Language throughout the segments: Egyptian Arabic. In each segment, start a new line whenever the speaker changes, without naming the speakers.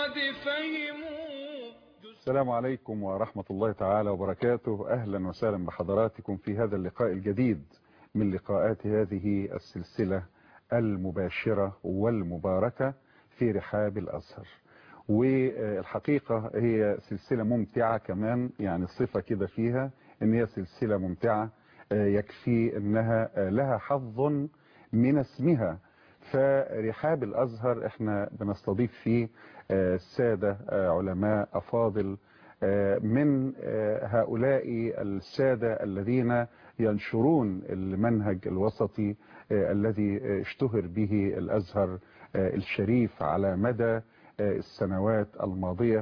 قد فهموا
السلام عليكم ورحمة الله تعالى وبركاته أهلا وسهلا بحضراتكم في هذا اللقاء الجديد من لقاءات هذه السلسلة المباشرة والمباركة في رحاب الأزهر والحقيقة هي سلسلة ممتعة كمان يعني الصفة كده فيها ان هي سلسلة ممتعة يكفي انها لها حظ من اسمها فرحاب الازهر احنا بنستضيف فيه السادة علماء افاضل من هؤلاء السادة الذين ينشرون المنهج الوسطي الذي اشتهر به الازهر الشريف على مدى السنوات الماضية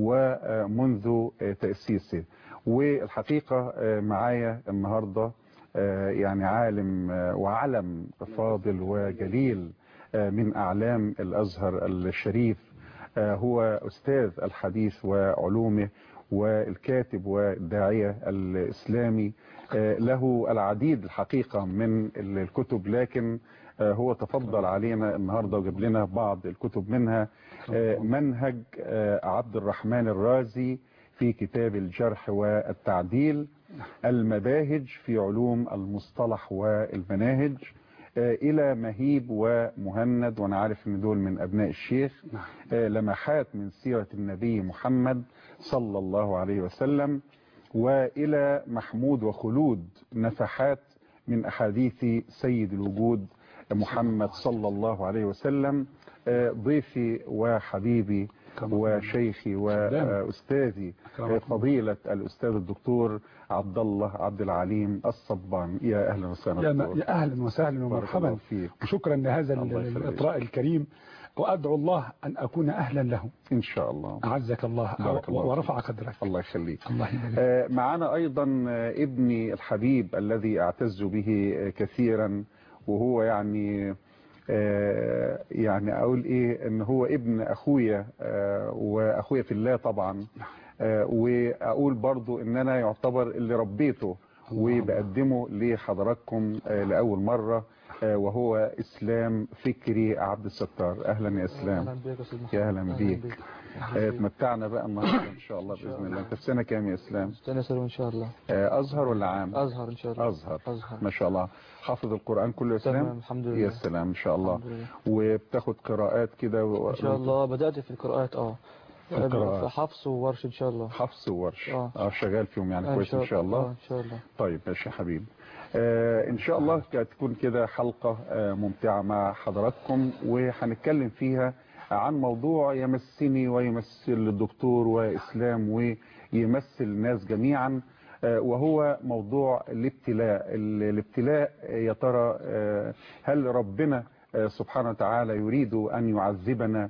ومنذ تأسيسه والحقيقة معايا النهاردة يعني عالم وعلم فاضل وجليل من أعلام الأزهر الشريف هو أستاذ الحديث وعلومه والكاتب والداعية الإسلامي له العديد الحقيقة من الكتب لكن هو تفضل علينا النهاردة وجاب لنا بعض الكتب منها منهج عبد الرحمن الرازي في كتاب الجرح والتعديل المباهج في علوم المصطلح والمناهج إلى مهيب ومهند وأنا عارف أن دول من أبناء الشيخ لمحات من سيرة النبي محمد صلى الله عليه وسلم وإلى محمود وخلود نفحات من أحاديث سيد الوجود محمد صلى الله عليه وسلم ضيفي وحبيبي وشيخي وأستاذي فضيلة الأستاذ الدكتور عبد الله عبد العليم الصبان يا أهلا وسهلا
يا أهلا وسهلا ومرحبا وشكرا لهذا الإطراء الكريم وأدعو الله أن أكون أهلا له
إن شاء الله
أعزك الله, الله ورفع قدرك
الله يخليك
الله
يبارك معنا أيضا ابني الحبيب الذي أعتز به كثيرا وهو يعني يعني اقول ايه ان هو ابن اخويا واخويا في الله طبعا واقول برضو ان انا يعتبر اللي ربيته وبقدمه لحضراتكم لاول مرة وهو اسلام فكري عبد الستار اهلا يا اسلام يا اهلا بيك تمتعنا بقى النهارده ان شاء الله باذن الله انت في سنه كام يا اسلام
سنه ثانوي ان شاء الله
ازهر ولا عام
ازهر ان شاء الله
ازهر,
أزهر.
ما شاء الله حافظ القران كله يا اسلام
تمام الحمد لله
يا سلام ان شاء الله
لله.
وبتاخد قراءات كده و...
ان شاء الله بدات في القراءات اه
في القراءات.
في حفص وورش ان شاء الله
حفص وورش
آه.
اه شغال فيهم يعني كويس ان شاء الله
آه ان شاء الله
طيب ماشي يا حبيبي آه ان شاء الله تكون كده حلقة آه ممتعة مع حضراتكم وهنتكلم فيها عن موضوع يمسني ويمثل الدكتور وإسلام ويمثل الناس جميعا آه وهو موضوع الابتلاء الابتلاء يا ترى هل ربنا سبحانه وتعالى يريد أن يعذبنا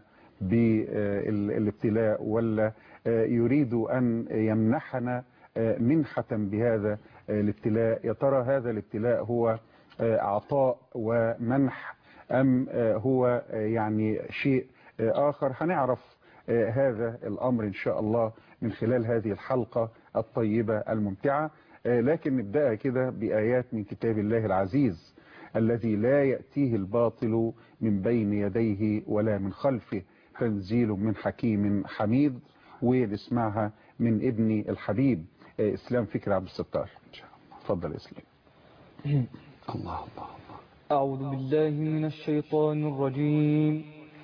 بالابتلاء ولا يريد أن يمنحنا منحة بهذا الابتلاء يا ترى هذا الابتلاء هو عطاء ومنح أم هو يعني شيء آخر هنعرف هذا الأمر إن شاء الله من خلال هذه الحلقة الطيبة الممتعة لكن نبدأ كده بآيات من كتاب الله العزيز الذي لا يأتيه الباطل من بين يديه ولا من خلفه تنزيل من حكيم حميد ونسمعها من ابني الحبيب اسلام فكر عبد الستار اتفضل يا اسلام
الله الله الله
أعوذ بالله من الشيطان الرجيم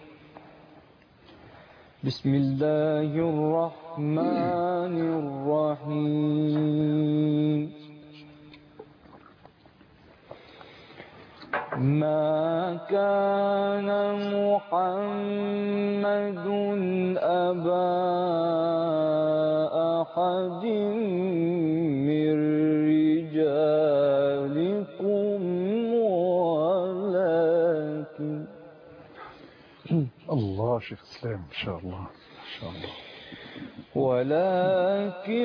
بسم الله الرحمن الرحيم ما كان محمد أبا أحد من رجالكم ولكن
الله شيخ اسلام ان شاء الله ان شاء الله
ولكن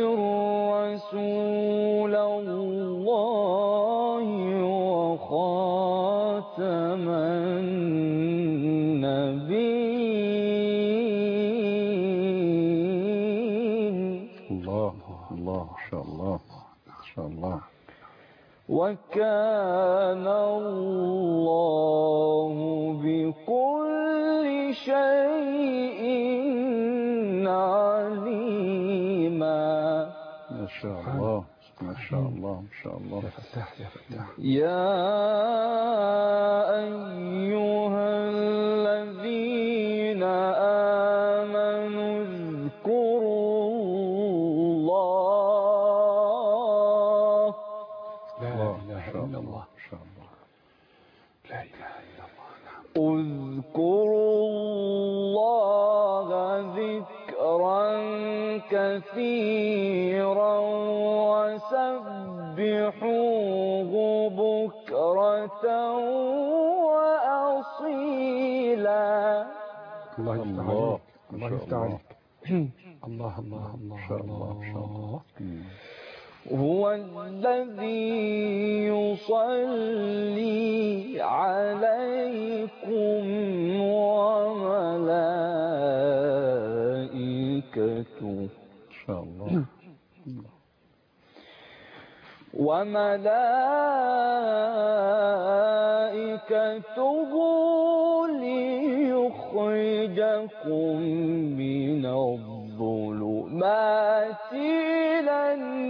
رسول الله وخاتم النبيين
الله الله ما شاء الله ما شاء الله
وكان الله بكل شيء عليما
ما شاء الله ما شاء الله ما شاء الله
يا فتاح يا فتاح
يا أيها الذين آمنوا اذكروا الله
لا
الله
إله
ما شاء
إلا
الله
الله
ما شاء الله
لا إله إلا الله نعم
اذكروا الله ذكرا كثيرا وسبحوه بكرة وأصيلا
الله يفتح
الله
عليك
ما
الله
شاء
يفتح
الله.
عليك الله الله الله
شاء الله، ما شاء
الله
مم.
هو الذي يصلي عليكم وملائكته
ما شاء الله
وملائكته ليخرجكم من الظلمات إلى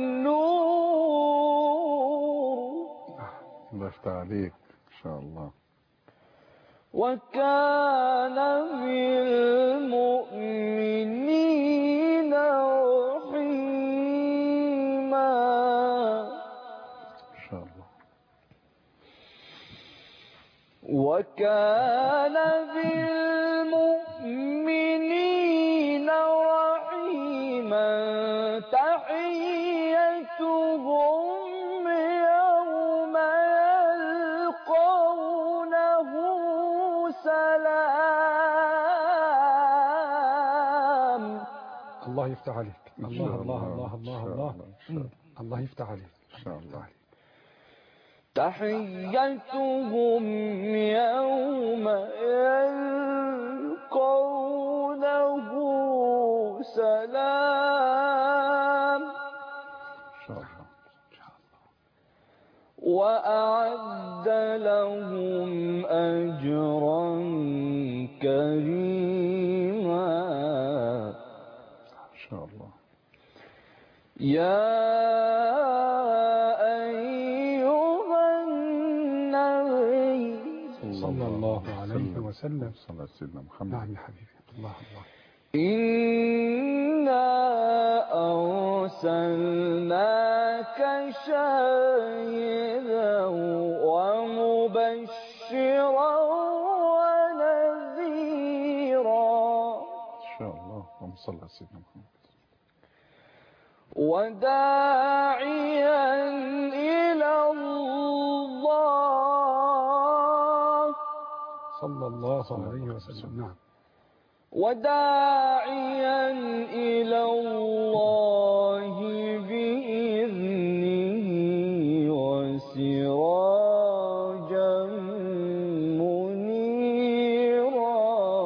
النور
الله يفتح عليك ما شاء الله
وكان بالمؤمنين رحيما
ما شاء الله
وكان بالمؤمنين رحيما تحيتهم يوم يلقونه سلام
الله يفتح عليك
ما
الله
شاء
الله الله الله
ما شاء
الله
ما شاء الله.
الله يفتح عليك
ما شاء الله
تحيتهم يوم يلقونه سلام
ما شاء الله
وأعد لهم أجرا كريما
ما شاء الله
يا أيها النبي
صلى الله عليه وسلم
صلى على سيدنا محمد
نعم يا حبيبي الله الله
إنا أرسلناك شاهدا ومبشرا ونذيرا
ان شاء الله اللهم صل على سيدنا محمد
وداعيا إلى الله
صلى الله عليه وسلم نعم
وداعيا إلى الله بإذنه وسراجا منيرا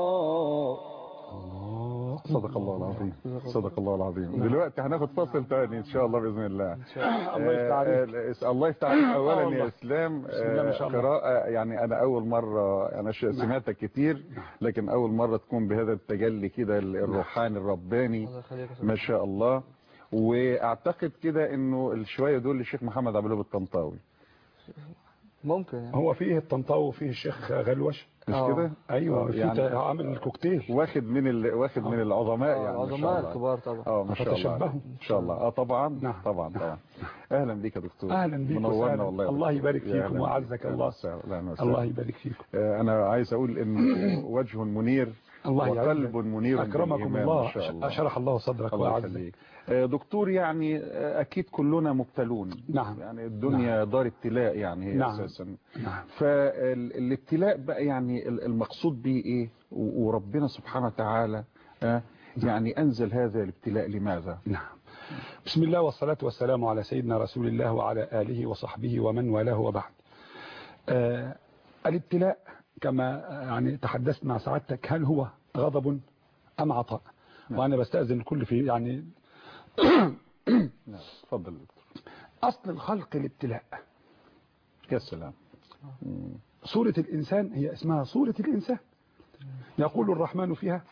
الله
صدق الله العظيم صدق الله العظيم دلوقتي هناخد فصل تاني ان شاء الله باذن الله
الله يفتح عليك.
آه، آه، الله يفتح عليك اولا
الله.
يا اسلام
بسم الله ما شاء الله.
قراءه يعني انا اول مره انا ش- سمعتك كتير لكن اول مره تكون بهذا التجلي كده الروحاني الرباني ما شاء الله واعتقد كده انه الشويه دول للشيخ محمد عبد الوهاب الطنطاوي
ممكن يعني
هو فيه الطنطاوي وفيه الشيخ غلوش
مش
آه.
كده
ايوه
آه،
في
يعني
عامل الكوكتيل
واخد من ال... واخد من العظماء يعني ما شاء
العظماء
الله.
الكبار طبعا
اه ما شاء الله
فتشبهوا.
ان شاء الله اه طبعا
نعم.
طبعا طبعا اهلا بيك يا دكتور
أهلا بيك
منورنا
وسهلا.
والله يا
الله
دكتور.
يبارك
يا
فيكم
أهلا
وأعزك
بيك.
الله.
أهلا وسهلا. أهلا وسهلا.
الله يبارك فيكم
آه، انا عايز اقول ان وجه منير
الله يعزك.
وقلب منير
أكرمكم
بالإيمان.
الله
ما شاء الله
أشرح الله صدرك
الله
وأعزك
يخليك آه، دكتور يعني آه، اكيد كلنا مبتلون
نعم.
يعني الدنيا دار ابتلاء يعني هي
نعم.
اساسا
نعم
فالابتلاء بقى يعني ال- المقصود به ايه و- وربنا سبحانه وتعالى آه، يعني انزل هذا الابتلاء لماذا
نعم بسم الله والصلاة والسلام على سيدنا رسول الله وعلى آله وصحبه ومن والاه وبعد آه الابتلاء كما آه، يعني تحدثت مع سعادتك هل هو غضب أم عطاء وأنا بستأذن الكل في يعني
نعم اتفضل دكتور
أصل الخلق الابتلاء
يا سلام
صورة الإنسان هي اسمها صورة الإنسان يقول الرحمن فيها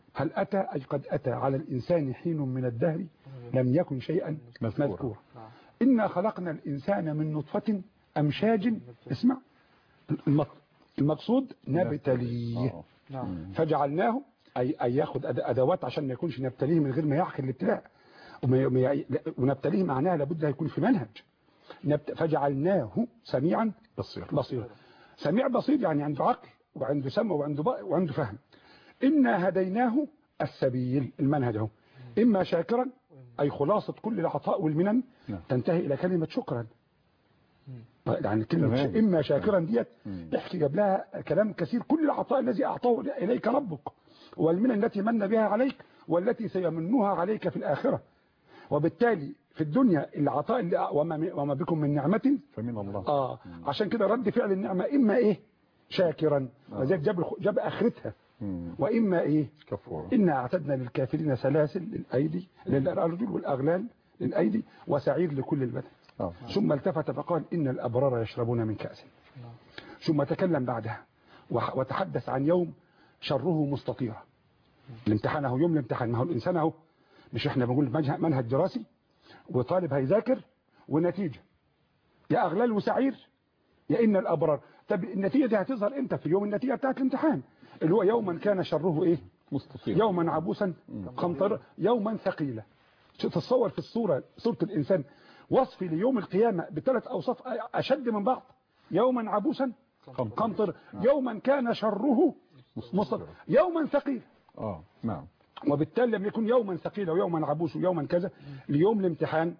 هل أتى أي قد أتى على الإنسان حين من الدهر لم يكن شيئا
مذكورا.
مذكورا إنا خلقنا الإنسان من نطفة أمشاج اسمع المق- المقصود نبتليه
آه.
نعم
فجعلناه أي, أي ياخد أد- أدوات عشان ما يكونش نبتليه من غير ما يعقل الابتلاء وما- ما ي- لا، ونبتليه معناها لابد يكون في منهج نبت فجعلناه سميعا
بصير
بصيرا سميع بصير يعني عنده عقل وعنده سمع وعنده بق- وعنده فهم إنا هديناه السبيل المنهج اهو إما شاكرا أي خلاصة كل العطاء والمنن
نعم.
تنتهي إلى كلمة شكرا يعني كلمة
تمام.
ش- إما شاكرا ديت
مم.
احكي قبلها كلام كثير كل العطاء الذي أعطاه إليك ربك والمنن التي من بها عليك والتي سيمنها عليك في الآخرة وبالتالي في الدنيا العطاء اللي وما, وما بكم من نعمة
فمن الله
آه عشان كده رد فعل النعمة إما إيه شاكرا وذلك جاب الخ- جاب آخرتها
مم.
وإما إيه
كفور
إنا أعتدنا للكافرين سلاسل للأيدي للأرجل والأغلال للأيدي وسعير لكل البدن
آه.
ثم التفت فقال إن الأبرار يشربون من كأس ثم تكلم بعدها وح- وتحدث عن يوم شره مستطير الامتحان اهو يوم الامتحان ما هو الإنسان اهو مش احنا بنقول منهج منهج دراسي وطالب هيذاكر ونتيجة يا أغلال وسعير يا إن الأبرار طب النتيجة دي هتظهر امتى في يوم النتيجة بتاعت الامتحان اللي هو يوما كان شره ايه
مستطيع
يوما عبوسا قمطر يوما ثقيلا شو تتصور في الصورة صورة الإنسان وصفي ليوم القيامة بثلاث أوصاف أشد من بعض يوما عبوسا قمطر يوما كان شره مستطير يوما ثقيلا
اه نعم
وبالتالي لم يكن يوما ثقيلا ويوما عبوس ويوما كذا ليوم الامتحان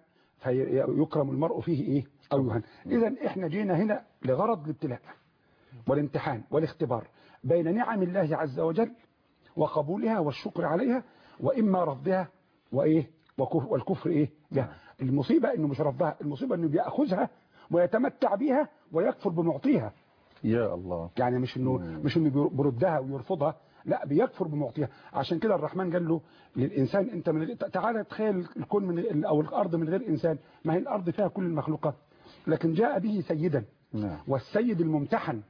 فيكرم المرء فيه ايه او يهان اذا احنا جينا هنا لغرض الابتلاء والامتحان والاختبار بين نعم الله عز وجل وقبولها والشكر عليها واما رفضها وايه وكف- والكفر ايه بها المصيبه انه مش رفضها المصيبه انه بياخذها ويتمتع بها ويكفر بمعطيها
يا الله
يعني مش انه مش انه بيردها ويرفضها لا بيكفر بمعطيها عشان كده الرحمن قال له للانسان انت من غير- تعالى تخيل الكون من غير- او الارض من غير انسان ما هي الارض فيها كل المخلوقات لكن جاء به سيدا
نعم
والسيد الممتحن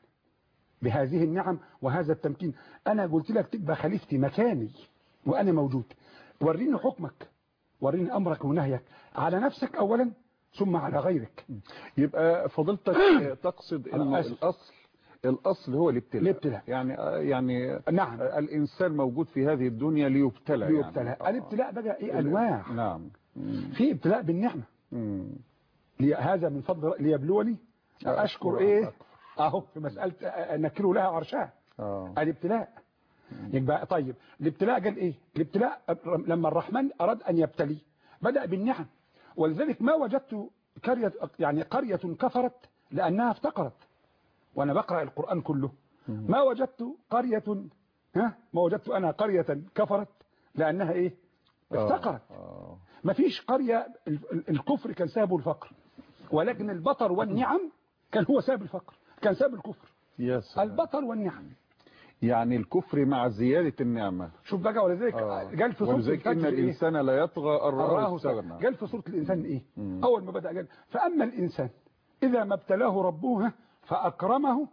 بهذه النعم وهذا التمكين انا قلت لك تبقى خليفتي مكاني وانا موجود وريني حكمك وريني امرك ونهيك على نفسك اولا ثم على غيرك
يبقى فضيلتك تقصد انه
آسف.
الاصل الاصل هو الابتلاء
الابتلاء.
يعني يعني
نعم
الانسان موجود في هذه الدنيا ليبتلى
ليبتلى
يعني. آه.
الابتلاء بقى ايه انواع
نعم مم.
في ابتلاء بالنعمه
مم.
لي- هذا من فضل ليبلوني
أشكر
أشكر
أم
إيه
أكفر.
أهو في مسألة آه، نكروا لها عرشها
اه
الابتلاء يبقى طيب الابتلاء قال إيه الابتلاء لما الرحمن أراد أن يبتلي بدأ بالنعم ولذلك ما وجدت قرية يعني قرية كفرت لأنها افتقرت وأنا بقرأ القرآن كله ما وجدت قرية ها ما وجدت أنا قرية كفرت لأنها إيه افتقرت
آه.
ما فيش قرية ال- ال- الكفر كان سببه الفقر ولكن البطر والنعم كان هو سبب الفقر كان سبب الكفر
يا سلام
البطر والنعم
يعني الكفر مع زيادة النعمة
شوف بقى ولذلك
آه.
قال في سورة
ولذلك إن
الفجر إيه؟
الإنسان لا يطغى أن رآه
رآه
استغنى
قال في سورة الإنسان إيه
مم.
أول ما بدأ قال فأما الإنسان إذا ما ابتلاه ربه فأكرمه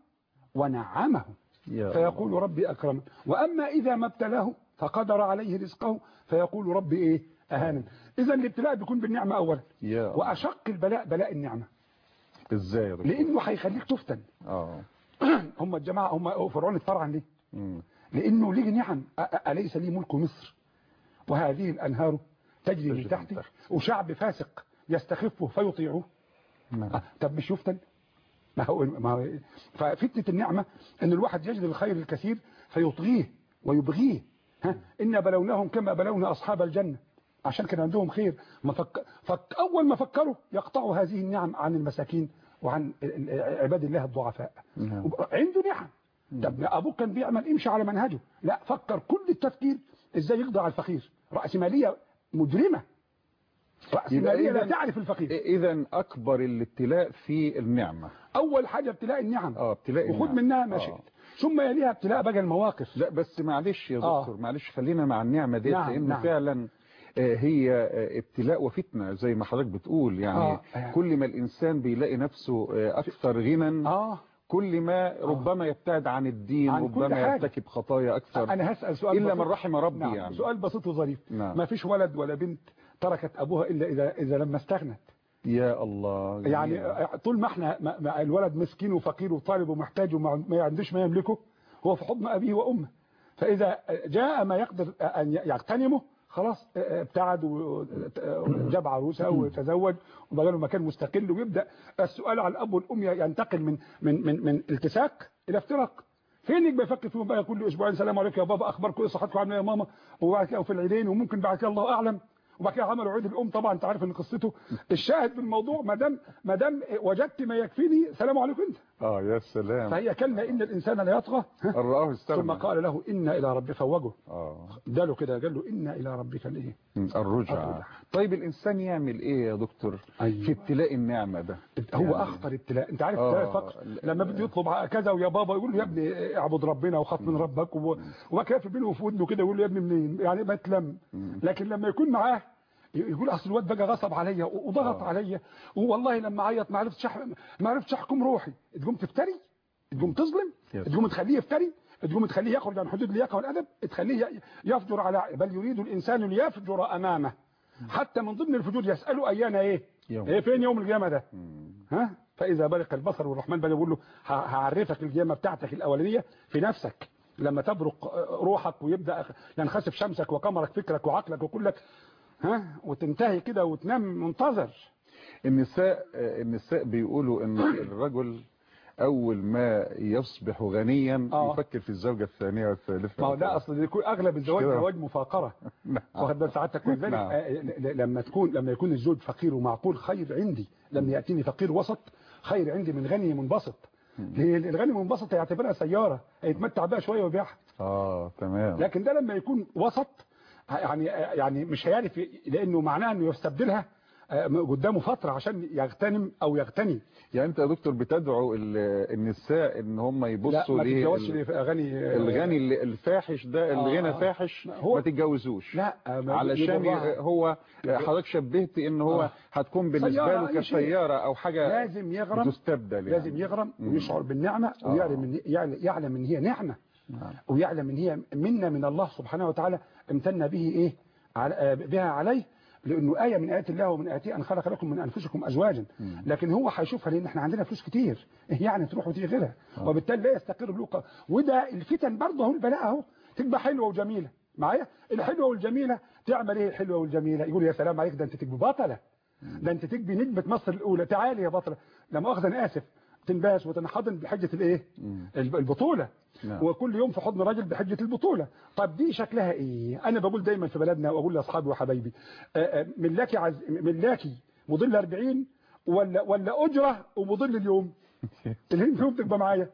ونعمه
يا
فيقول ربي أكرمن وأما إذا ما ابتلاه فقدر عليه رزقه فيقول ربي إيه أهانا إذا الابتلاء بيكون بالنعمة أولا
يا الله.
وأشق البلاء بلاء النعمة
ازاي يا دكتور؟
لأنه هيخليك تفتن
اه
هم الجماعة هم فرعون اتفرعن ليه
مم.
لأنه ليه نعم أ- أ- أليس لي ملك مصر وهذه الأنهار تجري من
من
تحتي
تحت.
وشعب فاسق يستخفه فيطيعوه
نعم.
أه، طب مش يفتن ما هو ما هو ففتنة النعمة ان الواحد يجد الخير الكثير فيطغيه ويبغيه ها إن بلوناهم كما بلونا أصحاب الجنة عشان كان عندهم خير ما فك... فك... أول ما فكروا يقطعوا هذه النعم عن المساكين وعن ال- ال- عباد الله الضعفاء
نعم.
عنده نعم طب أبوك كان بيعمل امشي على منهجه لا فكر كل التفكير ازاي يقضي على الفقير رأسمالية مجرمة رأسمالية لا
إذن-
تعرف الفقير
اذا اكبر الابتلاء في النعمة
أول حاجة ابتلاء النعم
اه ابتلاء
وخد
النعم.
منها ما
آه.
شئت ثم يليها ابتلاء بقى المواقف
لا بس معلش يا
آه.
دكتور معلش خلينا مع النعمة ديت
نعم،
لانه
نعم.
فعلا آه، هي آه، ابتلاء وفتنة زي ما حضرتك بتقول يعني
آه، آه.
كل ما الانسان بيلاقي نفسه آه، اكثر غنى
اه
كل ما ربما يبتعد عن الدين
عن كل
ربما
حاجة.
يرتكب خطايا
انا
اكثر
هسال
ربما
حاجة.
يرتكب خطايا اكثر
انا هسال سؤال
الا
بسيط.
من رحم ربي
نعم.
يعني
سؤال بسيط وظريف
نعم.
ما فيش ولد ولا بنت تركت ابوها الا اذا اذا لما استغنت
يا الله جميل.
يعني طول ما احنا ما ما الولد مسكين وفقير وطالب ومحتاج وما ما عندوش ما يملكه هو في حضن ابيه وامه فاذا جاء ما يقدر ان يغتنمه خلاص ابتعد وجاب عروسه وتزوج وبقى له مكان مستقل ويبدا السؤال على الاب والام ينتقل من من من من التساك الى افتراق فين يبقى يفكر فيهم بقى كل اسبوعين سلام عليكم يا بابا اخباركم ايه صحتكم عامله إيه يا ماما وبعد كده في العيدين وممكن بعد كده الله اعلم وبعد كده عملوا عيد الام طبعا انت عارف ان قصته الشاهد في الموضوع ما دام ما دام وجدت ما يكفيني سلام عليكم انت
اه يا سلام
فهي كلمه ان الانسان لا يطغى
ان رآه استغنى
ثم قال له إنا إلى ربك فوجه
اه
اداله كده قال له إنا إلى ربك الإيه
الرجع
الرجع.
طيب الانسان يعمل ايه يا دكتور
أيوة.
في ابتلاء النعمه ده
هو
يعني-
أخطر ابتلاء أنت عارف
آه.
ابتلاء الفقر لما بده يطلب كذا ويا بابا يقول له يا ابني اعبد ربنا وخاف من ربك و- وبعد كده في بينه وفي ودنه كده يقول له يا ابني منين يعني ما تلم لكن لما يكون معاه يقول اصل الواد بقى غصب عليا وضغط عليا والله لما عيط ما عرفتش أح- ما عرفتش احكم روحي تقوم تفتري تقوم تظلم
يس.
تقوم تخليه يفتري تقوم تخليه يخرج عن حدود اللياقه والادب تخليه ي- يفجر على بل يريد الانسان ليفجر امامه حتى من ضمن الفجور يساله ايان ايه
يوم.
ايه فين يوم القيامه ده ها فاذا برق البصر والرحمن بقى يقول له ه- هعرفك القيامه بتاعتك الاولانيه في نفسك لما تبرق روحك ويبدا ينخسف شمسك وقمرك فكرك وعقلك وكلك ها وتنتهي كده وتنام منتظر
النساء آه، النساء بيقولوا ان الرجل اول ما يصبح غنيا
آه.
يفكر في الزوجه الثانيه والثالثه
ما هو ده اصل يكون اغلب الزواج
كده.
زواج مفاقره
نعم.
واخد بال سعادتك ولذلك
نعم.
آه، ل- ل- لما تكون لما يكون الزوج فقير ومعقول خير عندي لما ياتيني فقير وسط خير عندي من غني منبسط ليه؟ الغني منبسط هيعتبرها سياره هيتمتع بها شويه ويبيعها
اه تمام
لكن ده لما يكون وسط يعني يعني مش هيعرف ي- لانه معناه انه يستبدلها آه، قدامه فتره عشان يغتنم او يغتني
يعني انت يا دكتور بتدعو ال- النساء ان هم
لا
يبصوا
ما
ليه
تتجوزش
ال-
ليه غني آه،
الغني اللي- الفاحش ده الغنى
آه.
فاحش
هو-
ما تتجوزوش
لا آه، ما
علشان
يضرها.
ي- هو حضرتك شبهت ان هو
آه.
هتكون بالنسبه
سيارة،
له
أي شيء.
كسياره او حاجه
لازم يغرم
تستبدل يعني.
لازم يغرم ويشعر بالنعمة
آه.
ويعلم ان يعلم يعلم ان هي نعمة
نعم.
ويعلم ان هي منة من الله سبحانه وتعالى امتن به ايه على آه، بها عليه لانه آية من آيات الله ومن آياته ان خلق لكم من انفسكم ازواجا لكن هو هيشوفها لان احنا عندنا فلوس كتير إيه يعني تروح وتيجي غيرها وبالتالي لا يستقر له وده الفتن برضه اهو البلاء اهو تبقى حلوه وجميله معايا الحلوه والجميله تعمل ايه الحلوه والجميله يقول يا سلام عليك ده انت تبقى بطله ده انت تكبي نجمة مصر الاولى تعالي يا بطلة لما اخذ انا اسف تنباس وتنحضن بحجة الايه الب- البطولة
نعم.
وكل يوم في حضن راجل بحجة البطولة طب دي شكلها ايه انا بقول دايما في بلدنا واقول لاصحابي وحبايبي آه، آه، ملاكي عز... ملاكي مضل 40 ولا ولا اجرة ومضل اليوم اليوم تبقى معايا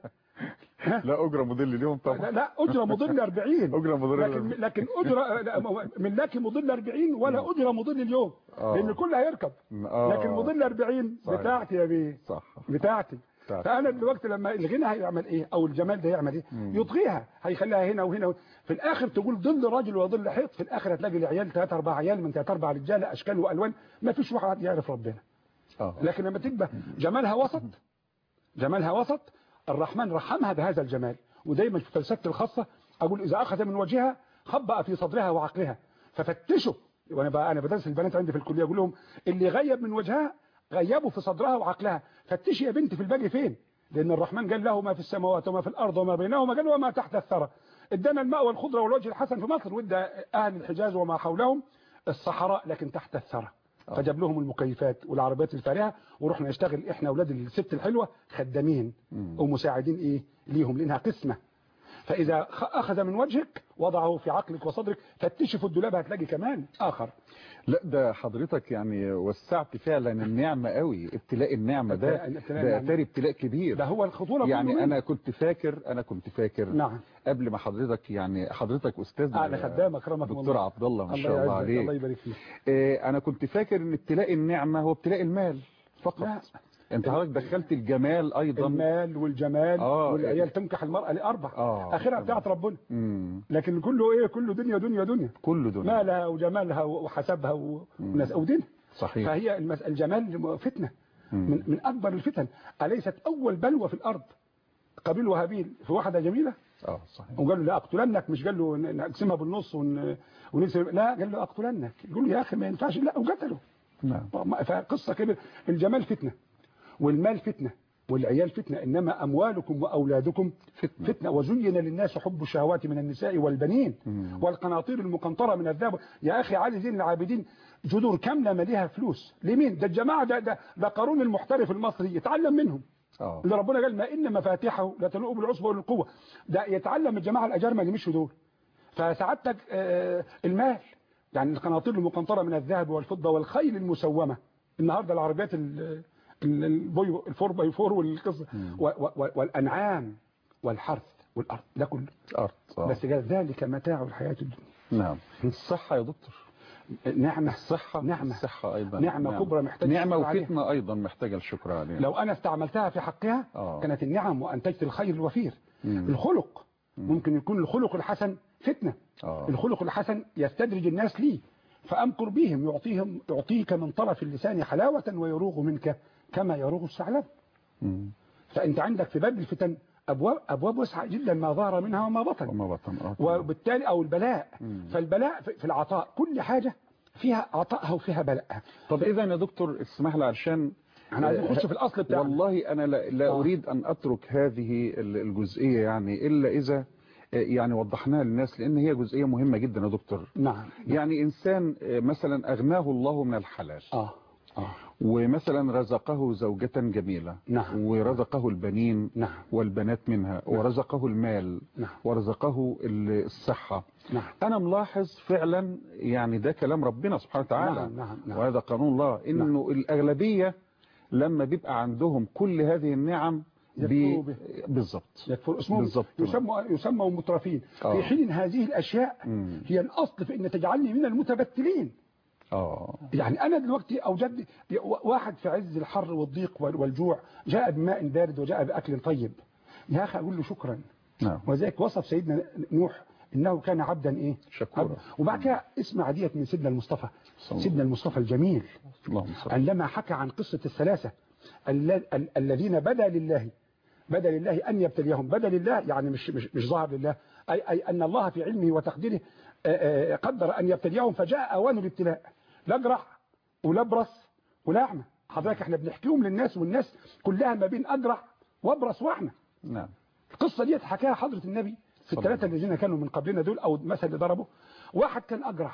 لا اجره موديل اليوم
لا,
طبعا
لا اجرة مضل 40
أجرة مضل
لكن
40.
لكن اجرة لا، ملاكي مضل 40 ولا اجرة مضل اليوم
آه.
لان الكل هيركب
آه.
لكن مضل 40
صحيح.
بتاعتي يا بيه
صح
بتاعتي
بتاعتي.
فانا دلوقتي لما الغنى هيعمل ايه او الجمال ده يعمل ايه يطغيها هيخليها هنا وهنا و... في الاخر تقول ظل راجل وظل حيط في الاخر هتلاقي العيال ثلاث اربع عيال من ثلاث اربع رجاله اشكال والوان ما فيش واحد يعرف ربنا
اه
لكن لما تبقى جمالها وسط جمالها وسط الرحمن رحمها بهذا الجمال ودايما في فلسفتي الخاصه اقول اذا اخذ من وجهها خبأ في صدرها وعقلها ففتشوا وانا بقى انا بدرس البنات عندي في الكليه اقول لهم اللي غيب من وجهها غيبوا في صدرها وعقلها فتشي يا بنتي في الباقي فين لان الرحمن قال له ما في السماوات وما في الارض وما بينهما قال وما تحت الثرى ادانا الماء والخضره والوجه الحسن في مصر وادى اهل الحجاز وما حولهم الصحراء لكن تحت الثرى فجاب لهم المكيفات والعربيات الفارهه ورحنا نشتغل احنا اولاد الست الحلوه خدامين ومساعدين ايه ليهم لانها قسمه فاذا خ- اخذ من وجهك وضعه في عقلك وصدرك فتشي في الدولاب هتلاقي كمان اخر
لا ده حضرتك يعني وسعت فعلا النعمة قوي ابتلاء النعمة ده
ابتلاء- ابتلاء
ده
النعمة.
اتاري ابتلاء كبير
ده هو الخطوره
يعني
كله
انا كنت فاكر انا كنت فاكر
نعم.
قبل ما حضرتك يعني حضرتك استاذ
اعلى خدام اكرمك
دكتور عبد الله ما شاء الله
يعزك، الله
عليك
يبارك فيك
إيه انا كنت فاكر ان ابتلاء النعمة هو ابتلاء المال فقط
لا.
انت حضرتك دخلت الجمال ايضا
المال والجمال
آه.
والعيال تنكح المرأة لأربع
آه.
آخرها بتاعت ربنا
مم.
لكن كله إيه كله دنيا دنيا دنيا
كله دنيا
مالها وجمالها وحسبها و- وناس ودينها
صحيح
فهي المس... الجمال فتنة من, من أكبر الفتن أليست أول بلوى في الأرض قابيل وهابيل في واحده جميله
اه صحيح
وقال له لا اقتلنك مش قال له ن- نقسمها بالنص ون... ونقسم لا قال له اقتلنك يقول له يا اخي ما ينفعش لا وقتله
نعم
فقصه كده الجمال فتنه والمال فتنه والعيال فتنه انما اموالكم واولادكم
فتنة.
فتنه وزين للناس حب الشهوات من النساء والبنين
مم.
والقناطير المقنطره من الذهب يا اخي علي زين العابدين جذور كامله ماليها فلوس لمين ده الجماعه ده ده, ده قارون المحترف المصري يتعلم منهم
اه
اللي ربنا قال ما ان مفاتيحه لا تنوء بالعصبه ولا القوه ده يتعلم الجماعه الاجارمه اللي مشوا دول فسعادتك آه، المال يعني القناطير المقنطره من الذهب والفضه والخيل المسومه النهارده العربيات ال- ال- البوي الفور باي فور والقصه و- و- والانعام والحرث والارض ده كله
ارض آه.
بس قال ذلك متاع الحياه الدنيا
نعم الصحة يا دكتور
نعمه
الصحة
نعمة.
الصحة أيضا
نعمة كبرى محتاجة
نعمة
الشكر عليها.
وفتنة أيضا محتاجة الشكر عليها
لو انا استعملتها في حقها
آه.
كانت النعم وانتجت الخير الوفير
مم.
الخلق ممكن يكون الخلق الحسن فتنة
آه.
الخلق الحسن يستدرج الناس ليه فأمكر بهم يعطيهم يعطيك من طرف اللسان حلاوة ويروغ منك كما يروغ الثعلب
مم.
فأنت عندك في باب الفتن أبواب, أبواب واسعة جدا ما ظهر منها وما بطن
وما بطن آه.
وبالتالي أو البلاء
مم.
فالبلاء في في العطاء كل حاجة فيها عطائها وفيها بلاءها
طب إذا يا دكتور اسمح لي عشان
احنا عايزين نخش في الأصل بتاعنا
والله أنا لا, لا
آه.
أريد أن أترك هذه ال- الجزئية يعني إلا إذا آه، يعني وضحناها للناس لأن هي جزئية مهمة جدا يا دكتور
نعم
يعني إنسان آه، مثلا أغناه الله من الحلال
آه آه
ومثلا رزقه زوجة جميلة
نعم.
ورزقه البنين
نعم.
والبنات منها ورزقه المال
نعم.
ورزقه ال- الصحة
نعم
أنا ملاحظ فعلا يعني ده كلام ربنا سبحانه وتعالى
نعم، نعم، نعم.
وهذا قانون الله إنه الأغلبية لما بيبقى عندهم كل هذه النعم
يكفروا به.
بالظبط
يكفر اسمهم
بالظبط.
يسموا يسموا مترفين
آه.
في حين هذه الاشياء
مم.
هي الاصل في ان تجعلني من المتبتلين
آه
يعني انا دلوقتي اوجد واحد في عز الحر والضيق وال- والجوع جاء بماء بارد وجاء باكل طيب يا اخي اقول له شكرا
نعم
وذلك وصف سيدنا نوح انه كان عبدا ايه
شكورا.
عبد. وبعد كده اسمع ديت من سيدنا المصطفى
صلى الله.
سيدنا المصطفى الجميل
اللهم صل
عندما حكى عن قصة الثلاثة ال- ال- الذين بدا لله بدا لله أن يبتليهم بدا لله يعني مش مش مش ظهر لله أي, أي أن الله في علمه وتقديره آه، آه، قدر أن يبتليهم فجاء أوان الابتلاء لجرع ولبرص ولأعمى حضرتك احنا بنحكيهم للناس والناس كلها ما بين أجرع وابرص وأعمى
نعم
القصة دي حكاها حضرة النبي في
صلى
الثلاثة
الله
الذين كانوا من قبلنا دول أو مثل اللي ضربه واحد كان أجرع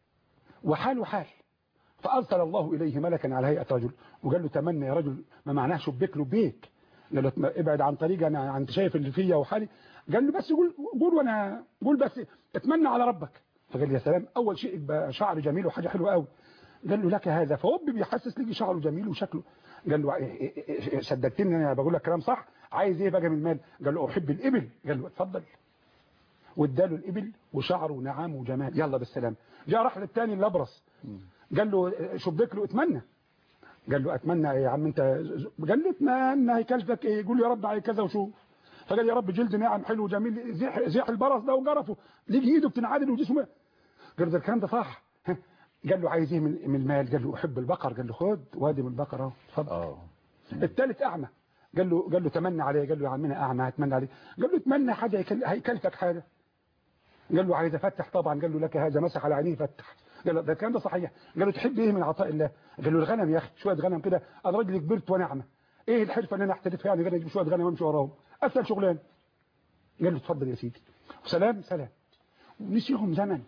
وحاله حال فأرسل الله إليه ملكا على هيئة رجل وقال له تمنى يا رجل ما معناه شبك له بيك قال له اتم- ابعد عن طريقي أنا أنت شايف اللي فيا وحالي قال له بس قول قول وأنا قول بس اتمنى على ربك فقال يا سلام أول شيء يبقى شعر جميل وحاجة حلوة قوي قال له لك هذا فهو بيحسس لي شعره جميل وشكله قال له إيه- إيه- إيه- صدقتني انا بقول لك كلام صح عايز ايه بقى من المال قال له احب الابل قال له اتفضل واداله الابل وشعره ونعام وجمال يلا بالسلام جاء راح للتاني الابرص قال له شبك له اتمنى قال له اتمنى يا عم انت قال له اتمنى هيكلفك ايه يقول يا رب عليك كذا وشوف فقال يا رب جلد ناعم حلو وجميل زيح زيح البرص ده وجرفه ليجي ايده بتنعدل وجسمه قال له ده الكلام ده صح ها. قال له عايز ايه من من المال قال له احب البقر قال له خد وادي من البقر اهو اتفضل
آه
الثالث اعمى قال له قال له تمنى عليه قال له يا عمنا اعمى هتمنى عليه قال له اتمنى حاجه هيكل- هيكلفك حاجه قال له عايز افتح طبعا قال له لك هذا مسح على عينيه فتح قال له ده الكلام ده صحيح قال له تحب ايه من عطاء الله قال له الغنم يا اخي شويه غنم كده انا راجل كبرت وانا اعمى ايه الحرفه اللي انا احترفها يعني غير اجيب شويه غنم وامشي وراهم اسهل شغلانه قال له اتفضل يا سيدي سلام سلام ونسيهم زمن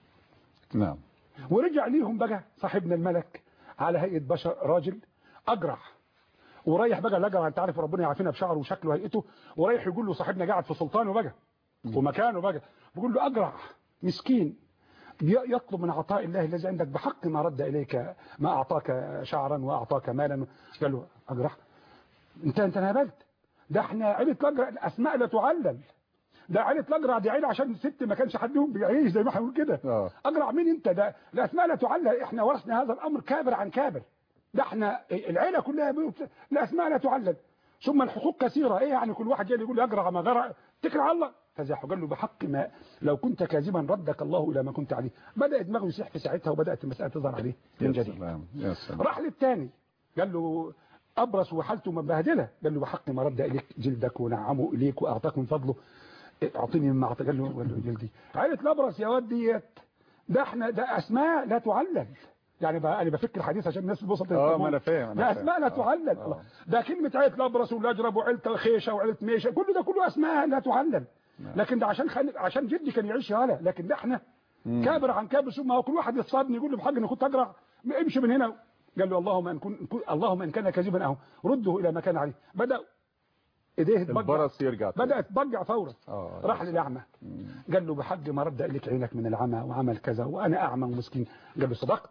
نعم
ورجع ليهم بقى صاحبنا الملك على هيئة بشر راجل أجرع ورايح بقى الأجرع أنت عارف ربنا يعافينا بشعره وشكله وهيئته ورايح يقول له صاحبنا قاعد في سلطانه بقى ومكانه بقى بيقول له أجرع مسكين ي- يطلب من عطاء الله الذي عندك بحق ما رد إليك ما أعطاك شعرا وأعطاك مالا قال له أجرع أنت أنت نهبلت ده احنا عيلة الأجرع الأسماء لا تعلل ده عيلة الأجرع دي عيلة عشان ست ما كانش حدهم بيعيش زي ما احنا بنقول كده
آه.
أجرع مين أنت ده الأسماء لا تعلل إحنا ورثنا هذا الأمر كابر عن كابر ده إحنا العيلة كلها بيقول- الأسماء لا تعلل ثم الحقوق كثيرة إيه يعني كل واحد جاي يقول لي أجرع ما غرع اتكل على الله فزاحه قال له بحق ما لو كنت كاذبا ردك الله إلى ما كنت عليه بدأ دماغه يسيح في ساعتها وبدأت المسألة تظهر عليه من
يا
جديد
سلام يا سلام
راح للتاني قال له ابرص وحالته مبهدله قال له بحق ما رد اليك جلدك ونعمه اليك واعطاك من فضله اعطيني مما اعطاك قال له قال له جلدي عائله الابرص يا واد ديت ده احنا ده اسماء لا تعلل يعني بقى انا بفكر الحديث عشان الناس البسط
اه ما انا فاهم أنا
ده
فاهم.
اسماء لا
آه،
تعلل
آه.
الله. ده كلمه عيله الابرص والاجرب وعيله خيشه وعيله ميشه كل ده كله اسماء لا تعلل لكن ده عشان خل... عشان جدي كان يعيش هلا لكن ده احنا
مم.
كابر عن كابر ثم هو كل واحد يتصادني يقول له بحق انا كنت اقرا امشي من هنا قال له اللهم ان كن كن- اللهم ان كان كاذبا اهو رده الى ما كان عليه بدا ايديه تبجع
البرص يرجع تاني.
بدات تبجع فورا
اه
راح للاعمى
مم.
قال له بحق ما رد لك عينك من العمى وعمل كذا وانا اعمى ومسكين قال له صدقت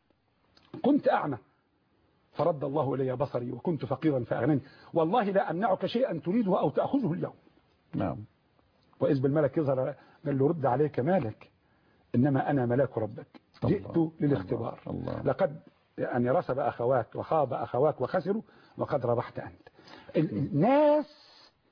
كنت اعمى فرد الله الي بصري وكنت فقيرا فاغنني والله لا امنعك شيئا تريده او تاخذه اليوم
نعم
وإذ بالملك يظهر قال له رد عليك مالك إنما أنا ملاك ربك جئت
الله،
للاختبار
الله، الله.
لقد يعني رسب أخواك وخاب أخواك وخسروا وقد ربحت أنت ال- الناس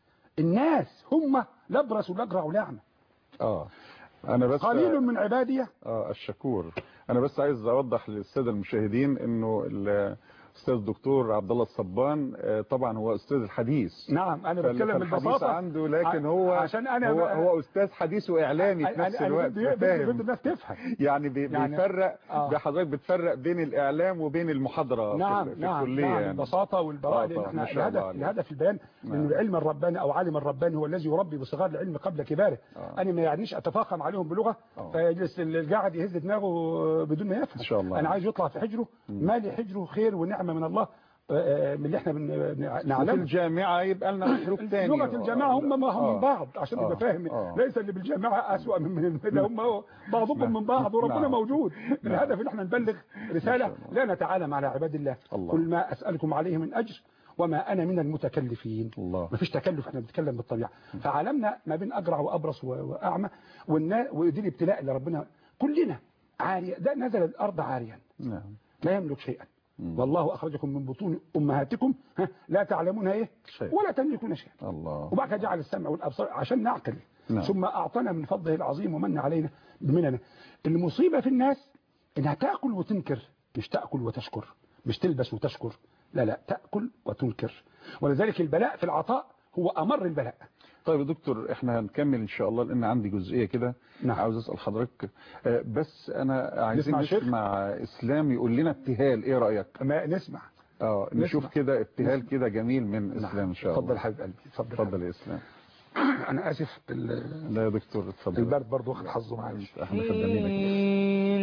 الناس هم لبرس والأقرع والأعمى
اه انا بس
قليل من عبادي
اه الشكور انا بس عايز اوضح للساده المشاهدين انه الاستاذ الدكتور عبد الله الصبان آه، طبعا هو استاذ الحديث
نعم أنا
فال-
بتكلم
فالحديث
بالبساطة
عنده لكن
ع-
هو
عشان أنا
هو,
بقى-
هو استاذ حديث واعلامي في
أنا-
نفس
أنا
الوقت
بدي- بدي بدي
فاهم
الناس تفهم
يعني بي-
يعني-
بيفرق
آه.
بحضرتك بتفرق بين الاعلام وبين المحاضره
نعم
في, في
نعم
الكليه
نعم
يعني
البساطة والبراءة
آه
لأن
طبعا،
احنا
ما شاء الله
الهدف
عليك.
الهدف البيان
نعم.
أن العلم الرباني أو عالم الرباني هو الذي يربي بصغار العلم قبل كباره
آه.
أنا ما يعنيش أتفاقم عليهم بلغة
آه.
فيجلس القاعد يهز دماغه بدون ما يفهم
إن شاء الله.
أنا عايز يطلع في حجره مالي حجره خير ونعمة من الله آه، من اللي احنا بن- بن-
وفي
نعلمه
الجامعه يبقى لنا حروف تاني
لغة الجماعة هم ما هم
آه.
من بعض عشان
آه.
يبقى فاهم
آه.
ليس اللي بالجامعة أسوأ من من من- هم بعضكم من بعض وربنا
نعم.
موجود الهدف ان احنا نبلغ رسالة
ما شاء الله.
لا نتعالم على عباد الله
الله.
كل ما أسألكم عليه من أجر وما أنا من المتكلفين
الله.
ما فيش تكلف احنا بنتكلم بالطبيعة فعالمنا ما بين أجرع وأبرص و- وأعمى والنا- ودي الابتلاء اللي ربنا كلنا عارية ده نزل الأرض عاريا
نعم
لا يملك شيئا
مم.
والله أخرجكم من بطون أمهاتكم ها، لا تعلمون إيه
شيء.
ولا تملكون شيئا
الله
وبعد كده جعل السمع والابصار عشان نعقل
نعم.
ثم اعطانا من فضله العظيم ومن علينا بمننا المصيبه في الناس انها تاكل وتنكر مش تاكل وتشكر مش تلبس وتشكر لا لا تاكل وتنكر ولذلك البلاء في العطاء هو امر البلاء
طيب يا دكتور احنا هنكمل ان شاء الله لان عندي جزئيه كده
نعم.
عاوز اسال حضرتك آه، بس انا عايزين
نسمع شيخ؟
نسمع اسلام يقول لنا ابتهال ايه رايك
ما نسمع
اه نشوف
نسمع.
كده ابتهال كده جميل من اسلام ان شاء الله
اتفضل يا حبيب قلبي اتفضل
اتفضل يا اسلام
انا اسف ال-
لا يا دكتور اتفضل
البرد برضه واخد حظه معايا
احنا خدامينك
حين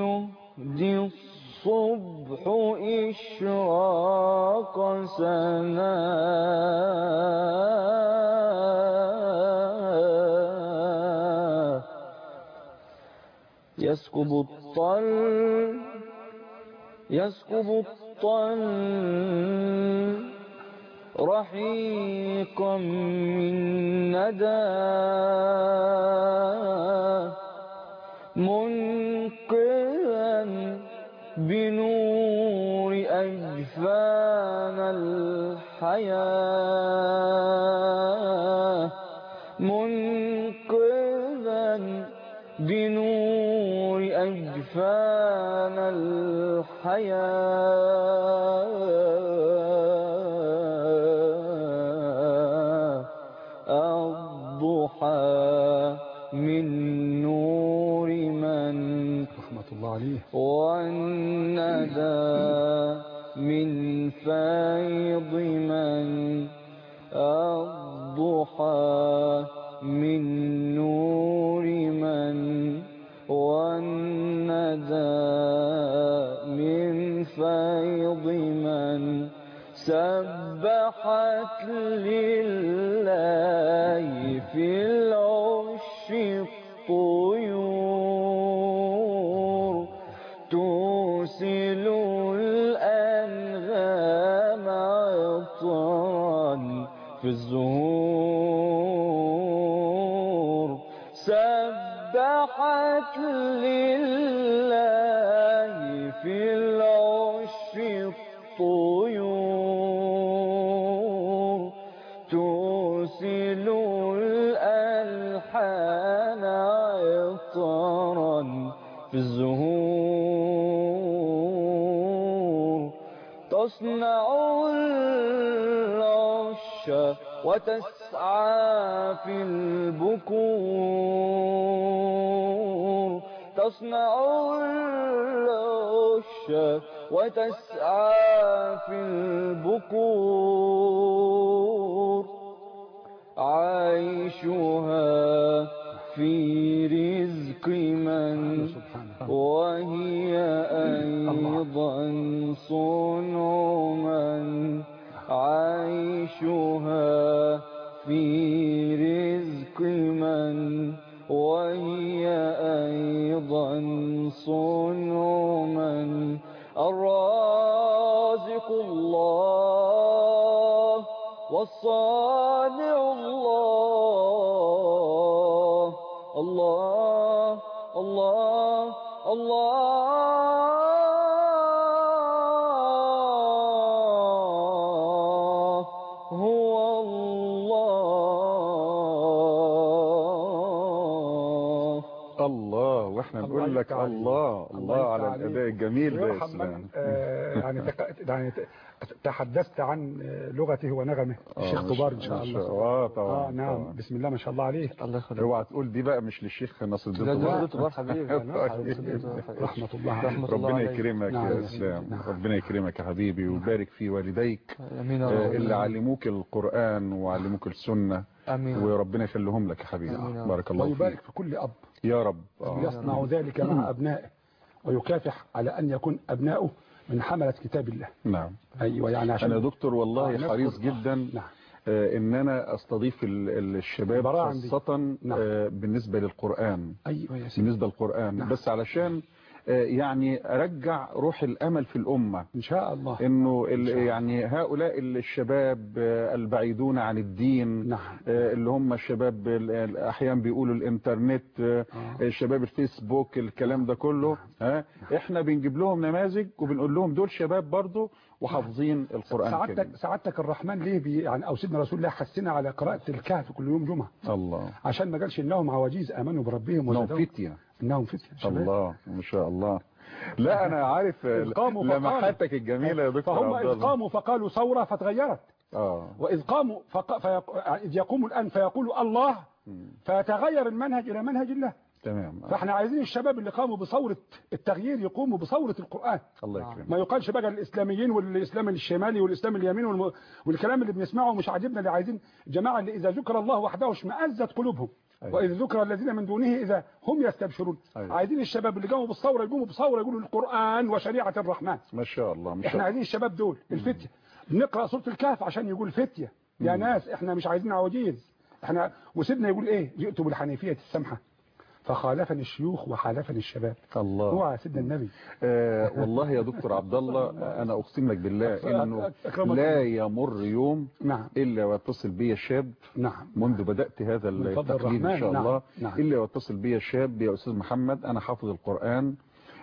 يهدي الصبح إشراق سنا يسكب الطل يسكب الطل رحيقا من ندى منقذا بنور أجفان الحياة منقذا بنور أجفان الحياة الضحى من نور من
رحمه الله عليه
والندى من فيض من الضحى من نور من والندى من فيض من سبحت لله في العش الطيور توسل الأنغام عطرا في الزهور سبحت لله في العش الطيور توسل الألحان عطرا في الزهور تصنع العش وتسعى في البكور تصنع العش وتسعى في البكور عيشها في رزق من
سبحانه
وهي أيضا صنع من عيشها في رزق من وهي أيضا صنع من الرازق الله والصانع الله الله الله الله هو الله
الله واحنا
الله
نقول لك
يفتح عليك.
الله الله
يفتح
على
عليك.
الاداء الجميل ده يا
ويرحم من
اسلام
آه، يعني تك- يعني ت- تحدثت عن آه، لغته ونغمه الشيخ
آه،
كبار ان شاء
ما
الله
اه طبعا
اه نعم
طبعاً.
بسم الله ما شاء الله عليك
الله يخليك
اوعى تقول دي بقى مش للشيخ ناصر الدين
ده
طباع.
ده طبار حبيبي أنا حبيبي صديقي طبار حبيبي.
رحمة الله عليه
رحمة الله
ربنا
عليك.
يكرمك
نعم.
يا اسلام
نعم.
ربنا يكرمك يا حبيبي ويبارك في والديك
امين يا
آه،
رب
اللي علموك القرآن وعلموك السنة
امين
وربنا يخليهم لك يا حبيبي
آمين يا رب.
بارك الله
ويبارك
فيك
في كل أب
يا رب آه.
يصنع ذلك مع أبنائه ويكافح على أن يكون أبنائه من حملة كتاب الله
نعم
أيوة يعني عشان
انا يا دكتور
آه،
والله
نذكر-
حريص
آه،
جدا
نعم
آه، ان انا استضيف ال- ال- الشباب
البراعة عندي.
خاصة
نعم.
آه، بالنسبة للقرآن
أيوة يا سيدي
بالنسبة للقرآن
نعم.
بس علشان آه، يعني ارجع روح الامل في الامة
إن شاء الله
انه ال-
إن شاء الله.
يعني هؤلاء الشباب آه، البعيدون عن الدين
نعم
آه، اللي هم الشباب ال- ال- احيانا بيقولوا الانترنت آه،
آه.
شباب الفيسبوك الكلام ده كله ها احنا بنجيب لهم نماذج وبنقول لهم دول شباب برضو وحافظين القرآن
سعادتك
الكريم
سعادتك الرحمن ليه بي يعني او سيدنا رسول الله حسنا على قراءة الكهف كل يوم جمعة
الله
عشان ما قالش انهم عواجيز امنوا بربهم
انهم
وزادهم
فتية
انهم فتية شباب.
الله ما شاء الله لا انا عارف
إذ قاموا فقالوا.
لمحاتك الجميلة يا دكتور
فهم
عبد
إذ
الله
قاموا فقالوا ثورة فتغيرت
اه
وإذ قاموا فق... فيق... إذ يقوموا الآن فيقولوا الله
مم.
فيتغير المنهج إلى منهج الله
تمام آه.
فاحنا عايزين الشباب اللي قاموا بثورة التغيير يقوموا بثورة القرآن
الله يكرمك
ما يقالش بقى الإسلاميين والإسلام الشمالي والإسلام اليمين والم... والكلام اللي بنسمعه مش عاجبنا اللي عايزين الجماعة اللي إذا ذكر الله وحده اشمأزت قلوبهم
أيوة.
وإذ ذكر الذين من دونه إذا هم يستبشرون
أيوة.
عايزين الشباب اللي قاموا بالثورة يقوموا بثورة يقولوا القرآن وشريعة الرحمن
ما شاء الله ما شاء
احنا
الله
عايزين الشباب دول الفتية بنقرأ سورة الكهف عشان يقول فتية يا ناس احنا مش عايزين عواجيز احنا وسيدنا يقول ايه جئت بالحنيفية السمحة فخالفني الشيوخ وحالفني الشباب هو
الله
يا سيدنا النبي
آه والله يا دكتور عبد الله انا اقسم لك بالله انه
أكرمك
لا يمر يوم
نعم
الا ويتصل بي شاب
نعم
منذ بدأت هذا
من فضل
التقليد ان
الرحمن.
شاء
نعم.
الله
نعم.
الا ويتصل بي شاب يا استاذ محمد انا حافظ القرآن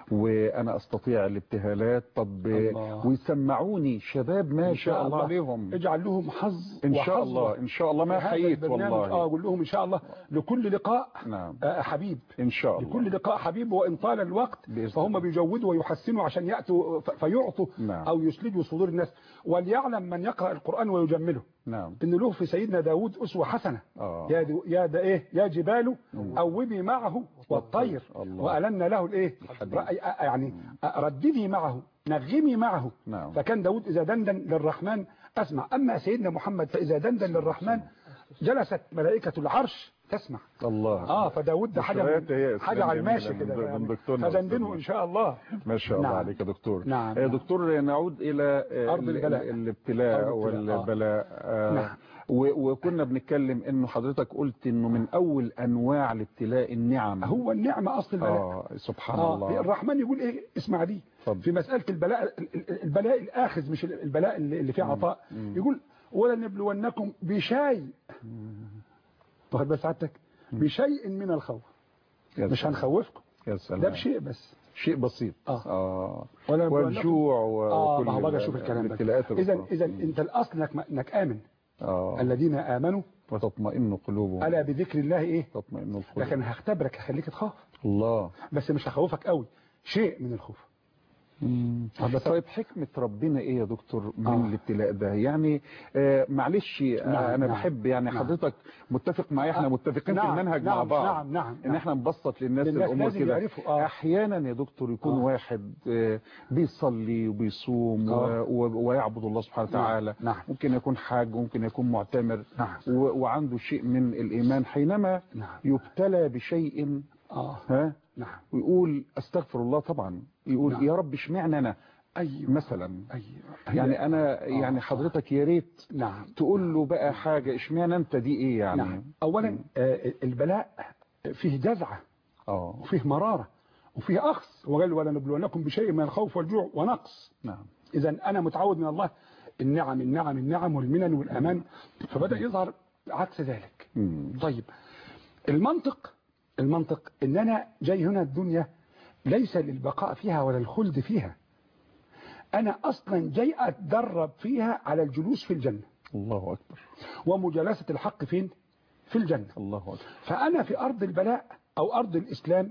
وانا استطيع الابتهالات طب
الله.
ويسمعوني شباب ما
إن
شاء
شاء
الله
الله.
عليهم
اجعل لهم حظ
ان شاء
وحظوة
الله ان شاء الله ما
في هذا
حييت
البرنامج. اه
والله
اقول لهم ان شاء الله لكل لقاء
نعم
آه حبيب
ان شاء الله
لكل لقاء حبيب وان طال الوقت
بإذن
فهم
الله.
بيجودوا ويحسنوا عشان ياتوا ف- فيعطوا
نعم.
او يسلجوا صدور الناس وليعلم من يقرا القران ويجمله
نعم
ان له في سيدنا داود اسوه حسنه
اه
يا دو يا دا ايه يا جبال اوبي معه والطير
الله.
والن له الايه
الحديد.
رأي- يعني رددي معه نغمي معه
نعم
فكان داود اذا دندن للرحمن اسمع اما سيدنا محمد فاذا دندن للرحمن جلست ملائكه العرش تسمع
الله
اه فداود ده حاجه
بشريات هي
من- حاجه
إسلام
على الماشي
جميلة
كده
من
يعني.
دكتورنا
فدندنوا
أستاذ
ان شاء الله
ما شاء الله
نعم.
عليك يا دكتور
نعم،
يا
نعم.
دكتور نعود إلى آه،
أرض
ال-
البلاء.
الابتلاء
أرض الابتلاء، آه.
والبلاء آه،
نعم.
و- وكنا بنتكلم انه حضرتك قلت انه من اول انواع الابتلاء النعم
هو النعمه اصل البلاء
اه سبحان
آه
الله
الرحمن يقول ايه اسمع دي
اتفضل.
في مسألة البلاء البلاء الآخذ مش البلاء اللي اللي فيه عطاء يقول ولنبلونكم بشيء واخد بس سعادتك بشيء من الخوف
يا
مش
سلام.
هنخوفكم
يا سلام
ده بشيء بس
شيء بسيط
آه.
اه
ولنبلونكم-
والجوع
اه
وكل
ما هو بقى
ال-
شوف الكلام ده
الابتلاءات
اذا
الأخرى.
اذا انت الاصل انك انك امن
اه
الذين امنوا
وتطمئن قلوبهم
الا بذكر الله ايه
تطمئن القلوب
لكن هختبرك هخليك تخاف
الله
بس مش هخوفك قوي شيء من الخوف هذا
طيب حكمة ربنا ايه يا دكتور من
آه.
الابتلاء ده يعني آه معلش آه
نعم،
انا
نعم،
بحب يعني
نعم.
حضرتك متفق معايا احنا
آه،
متفقين
نعم،
في المنهج مع
نعم،
بعض
نعم، نعم،
ان
نعم.
احنا نبسط للناس
للناس
الامور
لازم
كده
يعرفوا، آه.
احيانا يا دكتور يكون
آه.
واحد آه بيصلي وبيصوم و-
آه.
و- ويعبد الله سبحانه
نعم،
وتعالى
نعم.
ممكن يكون حاج ممكن يكون معتمر
نعم.
و- وعنده شيء من الايمان حينما
نعم.
يبتلى بشيء
اه
ها
نعم
ويقول استغفر الله طبعا يقول
نعم.
يا رب اشمعنى انا
ايوه
مثلا
ايوه
يعني انا يعني حضرتك يا ريت
نعم
تقول له بقى حاجة اشمعنى انت دي ايه يعني
نعم اولا آه البلاء فيه جزعه
اه
وفيه مراره وفيه اخذ وقال ولنبلونكم بشيء من الخوف والجوع ونقص
نعم
اذا انا متعود من الله النعم النعم النعم والمنن والامان فبدا يظهر عكس ذلك
مم.
طيب المنطق المنطق ان انا جاي هنا الدنيا ليس للبقاء فيها ولا الخلد فيها انا اصلا جاي اتدرب فيها على الجلوس في الجنة
الله اكبر
ومجالسة الحق فين في الجنة
الله اكبر
فانا في ارض البلاء او ارض الاسلام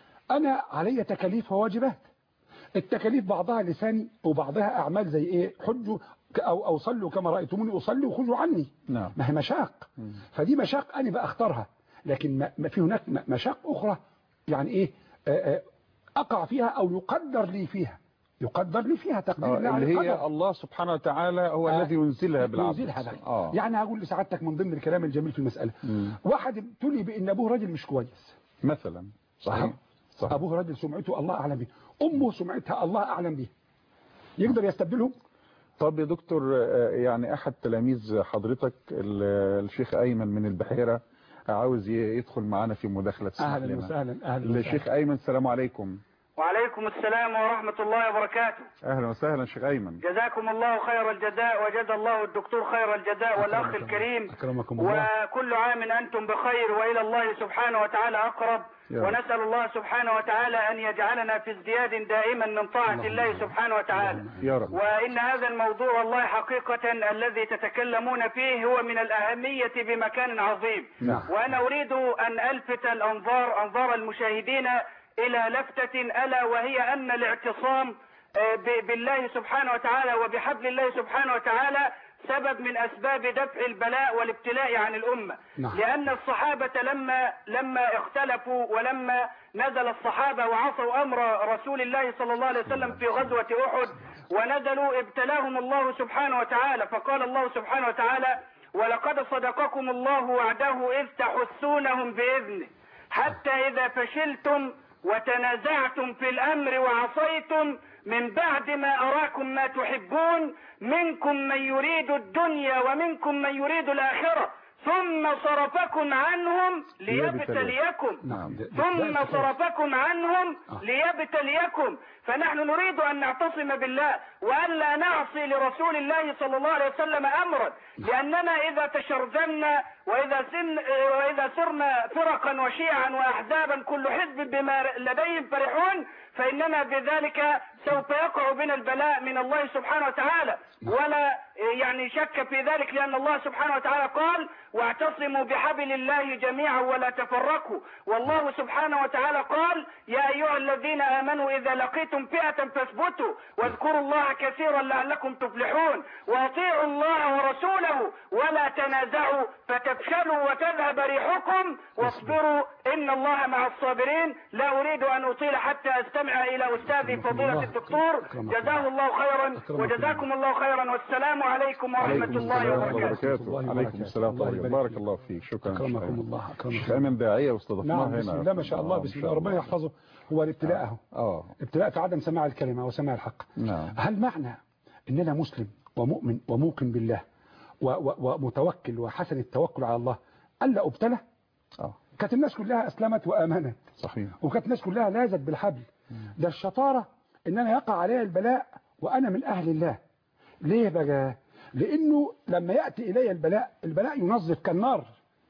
انا علي تكاليف وواجبات التكاليف بعضها لساني وبعضها اعمال زي ايه حجوا او او صلوا كما رايتموني اصلي وخذوا عني
نعم
ما هي مشاق
مم.
فدي مشاق انا بختارها لكن ما- ما في هناك م- مشاق اخرى يعني ايه آه، آه، اقع فيها او يقدر لي فيها يقدر لي فيها تقدير
آه
الله على
اللي هي
القدر.
الله سبحانه وتعالى هو
آه.
الذي ينزلها بالعبد
ينزلها بقى.
اه
يعني هقول لسعادتك من ضمن الكلام الجميل في المسألة
مم.
واحد ابتلي بان ابوه راجل مش كويس
مثلا صحيح صحيح
ابوه راجل سمعته الله اعلم به امه سمعتها الله اعلم به يقدر يستبدلهم
طب يا دكتور آه، يعني احد تلاميذ حضرتك ال- الشيخ ايمن من البحيرة عاوز ي- يدخل معانا في مداخلة تسمح
اهلا
لنا.
وسهلا اهلا وسهلا
الشيخ ايمن السلام عليكم
وعليكم السلام ورحمة الله وبركاته
اهلا وسهلا شيخ ايمن
جزاكم الله خير الجزاء وجزى الله الدكتور خير الجزاء والأخ
أكرمكم-
الكريم
أكرمكم الله.
وكل عام أنتم بخير وإلى الله سبحانه وتعالى أقرب
يا رب.
ونسأل الله سبحانه وتعالى أن يجعلنا في ازدياد دائما من طاعة الله سبحانه وتعالى
يا رب
وإن هذا الموضوع والله حقيقة الذي تتكلمون فيه هو من الأهمية بمكان عظيم
نعم.
وأنا أريد أن ألفت الأنظار أنظار المشاهدين إلى لفتة ألا وهي أن الاعتصام آه، ب- بالله سبحانه وتعالى وبحبل الله سبحانه وتعالى سبب من أسباب دفع البلاء والابتلاء عن الأمة
نعم.
لأن الصحابة لما لما اختلفوا ولما نزل الصحابة وعصوا أمر رسول الله صلى الله عليه وسلم في غزوة أحد ونزلوا ابتلاهم الله سبحانه وتعالى فقال الله سبحانه وتعالى ولقد صدقكم الله وعده إذ تحسونهم بإذنه حتى إذا فشلتم وتنازعتم في الأمر وعصيتم من بعد ما أراكم ما تحبون منكم من يريد الدنيا ومنكم من يريد الآخرة ثم صرفكم عنهم ليبتليكم
نعم
ثم صرفكم عنهم ليبتليكم فنحن نريد أن نعتصم بالله وأن لا نعصي لرسول الله صلى الله عليه وسلم أمرا لأننا إذا تشرذمنا وإذا, سن وإذا صرنا فرقا وشيعا وأحزابا كل حزب بما لديهم فرحون فإننا بذلك سوف يقع بنا البلاء من الله سبحانه وتعالى ولا يعني شك في ذلك لأن الله سبحانه وتعالى قال واعتصموا بحبل الله جميعا ولا تفرقوا والله سبحانه وتعالى قال يا أيها الذين آمنوا إذا لقيتم فئة فاثبتوا واذكروا الله كثيرا لعلكم تفلحون وأطيعوا الله ورسوله ولا تنازعوا فتفشلوا وتذهب ريحكم واصبروا إن الله مع الصابرين لا أريد أن أطيل حتى أستمع إلى أستاذي فضيلة الدكتور جزاه الله خيرا وجزاكم الله خيرا والسلام عليكم ورحمة
عليكم
الله
السلام
وبركاته
وبركاته عليكم السلام
الله
ورحمة
يبارك
بارك
فيك.
الله فيك شكرا شيخ
أكرمكم
أيمن.
الله أكرمكم
شيخ
الله
أيمن داعية واستضفناه
نعم
هنا
بسم الله ما شاء الله
آه،
بسم
إن شاء
الله ربنا يحفظه هو الابتلاء اهو
اه
ابتلاء في عدم سماع الكلمة وسماع الحق
نعم
هل معنى ان انا مسلم ومؤمن وموقن بالله و- و- ومتوكل وحسن التوكل على الله الا ابتلى
اه
كانت الناس كلها اسلمت وامنت
صحيح
وكانت الناس كلها لاذت بالحبل ده الشطارة ان انا يقع علي البلاء وانا من اهل الله ليه بقى لانه لما يأتي الي البلاء البلاء ينظف كالنار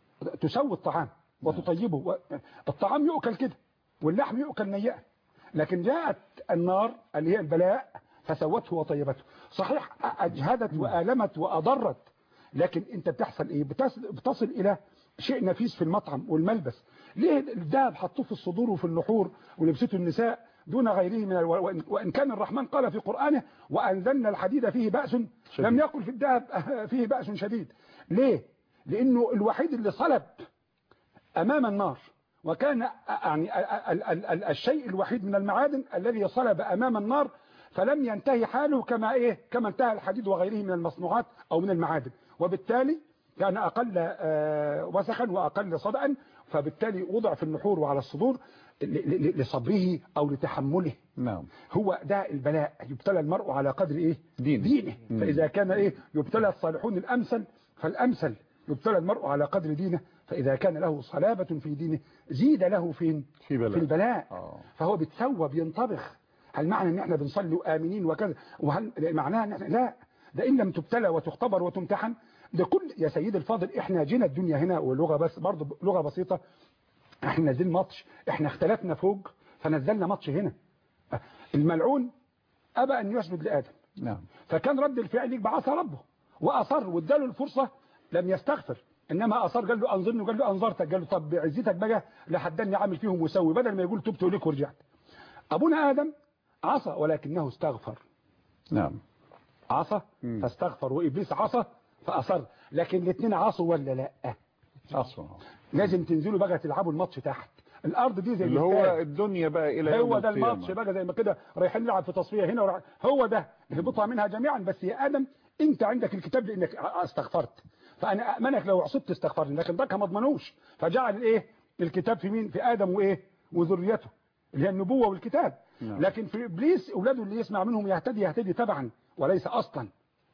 تسوي الطعام وتطيبه و- الطعام يؤكل كده واللحم يؤكل نيئا لكن جاءت النار اللي هي البلاء فسوته وطيبته صحيح اجهدت والمت واضرت لكن انت بتحصل ايه بتصل, بتصل الى شيء نفيس في المطعم والملبس ليه الذهب حطوه في الصدور وفي النحور ولبسته النساء دون غيره من الو... وإن- وإن كان الرحمن قال في قرآنه وأنزلنا الحديد فيه بأس لم يقل في الذهب فيه بأس شديد ليه؟ لأنه الوحيد اللي صلب أمام النار وكان يعني ال- ال- ال- الشيء الوحيد من المعادن الذي صلب أمام النار فلم ينتهي حاله كما إيه كما انتهى الحديد وغيره من المصنوعات أو من المعادن وبالتالي كان أقل آه، وسخا وأقل صدأا فبالتالي وضع في النحور وعلى الصدور ل- ل- لصبره أو لتحمله
نعم
هو ده البلاء يبتلى المرء على قدر ايه
دينه.
دينه
مم.
فاذا كان ايه يبتلى الصالحون الامثل فالامثل يبتلى المرء على قدر دينه فاذا كان له صلابة في دينه زيد له فين
في بلاء.
في البلاء
آه.
فهو بيتسوى بينطبخ هل معنى ان احنا بنصلي امنين وكذا وهل معناها ان احنا لا ده ان لم تبتلى وتختبر وتمتحن ده كل يا سيد الفاضل احنا جينا الدنيا هنا ولغه بس برضه لغه بسيطه احنا نازلين ماتش احنا اختلفنا فوق فنزلنا ماتش هنا الملعون ابى ان يسجد لادم
نعم
فكان رد الفعل يبقى عصى ربه واصر واداله الفرصه لم يستغفر انما اصر قال له انظرني قال له انظرتك قال له طب بعزتك بقى لحدني عامل فيهم مسوي بدل ما يقول تبت اليك ورجعت ابونا ادم عصى ولكنه استغفر
نعم
عصى
مم.
فاستغفر وابليس عصى فاصر لكن الاثنين عصوا ولا لا
أصلا
لازم تنزلوا بقى تلعبوا الماتش تحت الارض دي زي
اللي
الاستاد.
هو الدنيا بقى إلى يوم
هو ده
القيامة.
الماتش بقى زي ما كده رايحين نلعب في تصفيه هنا وراح هو ده اهبطها منها جميعا بس يا ادم انت عندك الكتاب لانك استغفرت فانا امنك لو عصبت استغفرني لكن ذاك ما ضمنوش فجعل الايه الكتاب في مين في ادم وايه وذريته اللي هي النبوه والكتاب
نعم.
لكن في ابليس اولاده اللي يسمع منهم يهتدي يهتدي تبعا وليس اصلا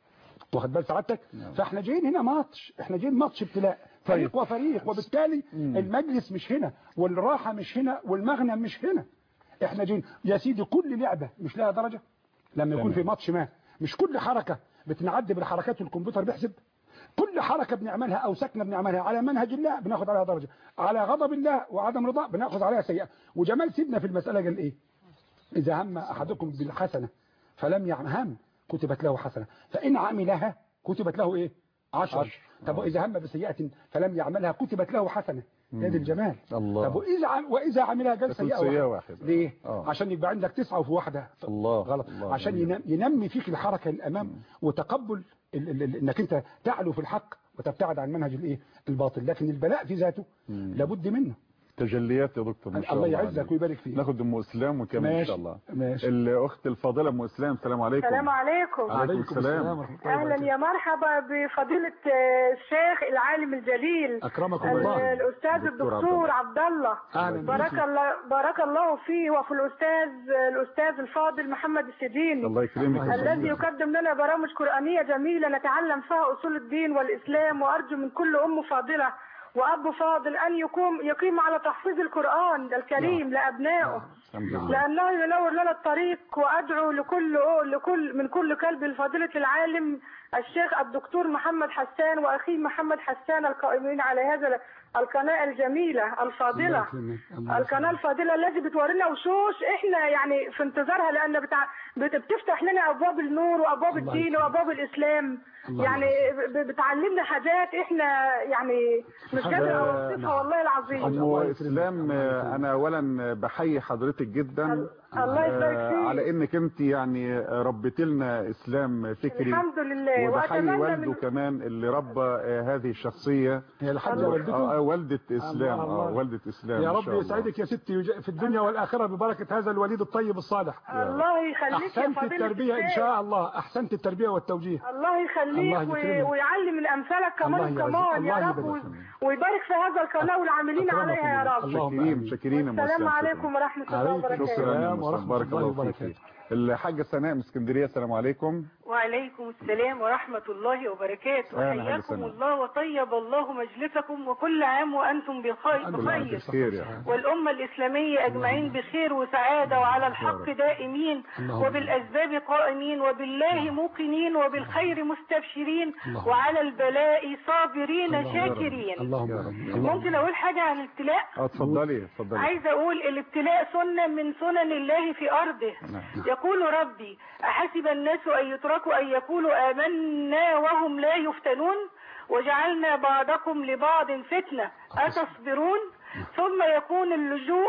واخد بال سعادتك فاحنا جايين هنا ماتش احنا جايين ماتش ابتلاء فريق وفريق وبالتالي المجلس مش هنا والراحه مش هنا والمغنم مش هنا احنا جايين يا سيدي كل لعبه مش لها درجه لما يكون
تمام.
في ماتش ما مش كل حركه بتنعد بالحركات والكمبيوتر بيحسب كل حركه بنعملها او سكنه بنعملها على منهج الله بناخد عليها درجه على غضب الله وعدم رضاه بناخد عليها سيئه وجمال سيدنا في المساله قال ايه إذا هم أحدكم بالحسنة فلم يعمل هم كتبت له حسنة فإن عملها كتبت له إيه عشر
عشر.
طب وإذا هم بسيئة فلم يعملها كتبت له حسنة يا دي الجمال
الله.
طب وإذا عم- وإذا عملها قال
تكون
سيئة
سيئة
واحدة
واحدة.
ليه
آه.
عشان يبقى عندك تسعة وفي واحدة
الله.
غلط
الله
عشان
جميل.
ينم- ينمي فيك الحركة للأمام وتقبل ال- ال- ال- انك انت تعلو في الحق وتبتعد عن منهج الايه الباطل لكن البلاء في ذاته لابد منه
تجليات يا دكتور ما شاء
الله
الله
يعزك
عليك.
ويبارك فيك
ناخد ام اسلام وكمان ان
ماشي.
شاء الله
ماشي.
الاخت الفاضله ام اسلام السلام عليكم
السلام عليكم
عليكم السلام
ورحمة الله
اهلا
وبركاته.
يا مرحبا بفضيله آه، الشيخ العالم الجليل
أكرمكم
ال-
الله.
الاستاذ
دكتور
الدكتور عبد الله
أهلا
بارك
بيكي.
الله بارك الله فيه وفي الاستاذ الاستاذ الفاضل محمد السديني
الله يكرمك
الله
الذي يقدم لنا برامج قرآنية جميلة نتعلم فيها أصول الدين والإسلام وأرجو من كل أم فاضلة وأب فاضل أن يقوم يقيم على تحفيظ القرآن الكريم لأبنائه
الحمد لله
لأنه ينور لنا الطريق وأدعو لكل لكل من كل قلب لفضيلة العالم الشيخ الدكتور محمد حسان وأخيه محمد حسان القائمين على هذا القناة الجميلة الفاضلة
الله يكرمك. الله
القناة الفاضلة التي بتورينا وشوش احنا يعني في انتظارها لأن بتع... بت- بتفتح لنا أبواب النور وأبواب
الله
الدين
يكرمك.
وأبواب الإسلام
الله
يعني ب- بتعلمنا حاجات احنا يعني مش قادر أوصفها والله العظيم
ام اسلام آه، انا اولا بحيي حضرتك جدا
الله يبارك
آه،
فيك.
على انك انت يعني ربيت لنا اسلام فكري
الحمد لله
وبحيي
وأتمنى
والده
من
كمان اللي ربى آه، هذه الشخصيه
هي الحاجة
الله.
والدته
آه، والده اسلام
الله
اه
الله.
والده اسلام
يا
ما
رب
شاء الله.
يسعدك يا ستي وج- في الدنيا والآخرة ببركة هذا الوليد الطيب الصالح
الله يخليك يا
أحسنت
فضيلة
التربية إن
الشيخ.
شاء الله أحسنت التربية والتوجيه
الله يخليك
الله
و-
يكرمك.
ويعلم من امثالك
الله
كمان
يعزك.
كمان يا
الله
رب
يبارك
و-
فيك.
ويبارك في هذا القناه والعاملين
أكرمكم
عليها يا
الله.
رب
اللهم
شاكرين
آمين.
شاكرين يا أم
السلام
أسلام، شكراً.
عليكم ورحمه الله
عليكم
وبركاته
شكرا يا
السلام
أم
ورحمة
أسلام، بارك
الله
الله فيك
وبركاته.
الحاجه سناء من اسكندريه السلام عليكم
وعليكم السلام ورحمة الله وبركاته
أهلا
حياكم
وسهلا.
الله وطيب الله مجلسكم وكل عام وأنتم بخير,
الحمد لله.
بخير
خير يا حبيبي.
والأمة الإسلامية أجمعين بخير وسعادة وعلى الحق دائمين
اللهم
وبالأسباب قائمين وبالله موقنين وبالخير مستبشرين
اللهم.
وعلى البلاء صابرين
اللهم.
شاكرين
اللهم
يا رب.
آمين. اللهم
ممكن أقول حاجة عن الابتلاء
اه اتفضلي اتفضلي
عايزة أقول الابتلاء سنة من سنن الله في أرضه
نعم.
يقول ربي أحسب الناس أن يتركوا أن يقولوا آمنا وهم لا يفتنون وجعلنا بعضكم لبعض فتنة أتصبرون ثم يكون اللجوء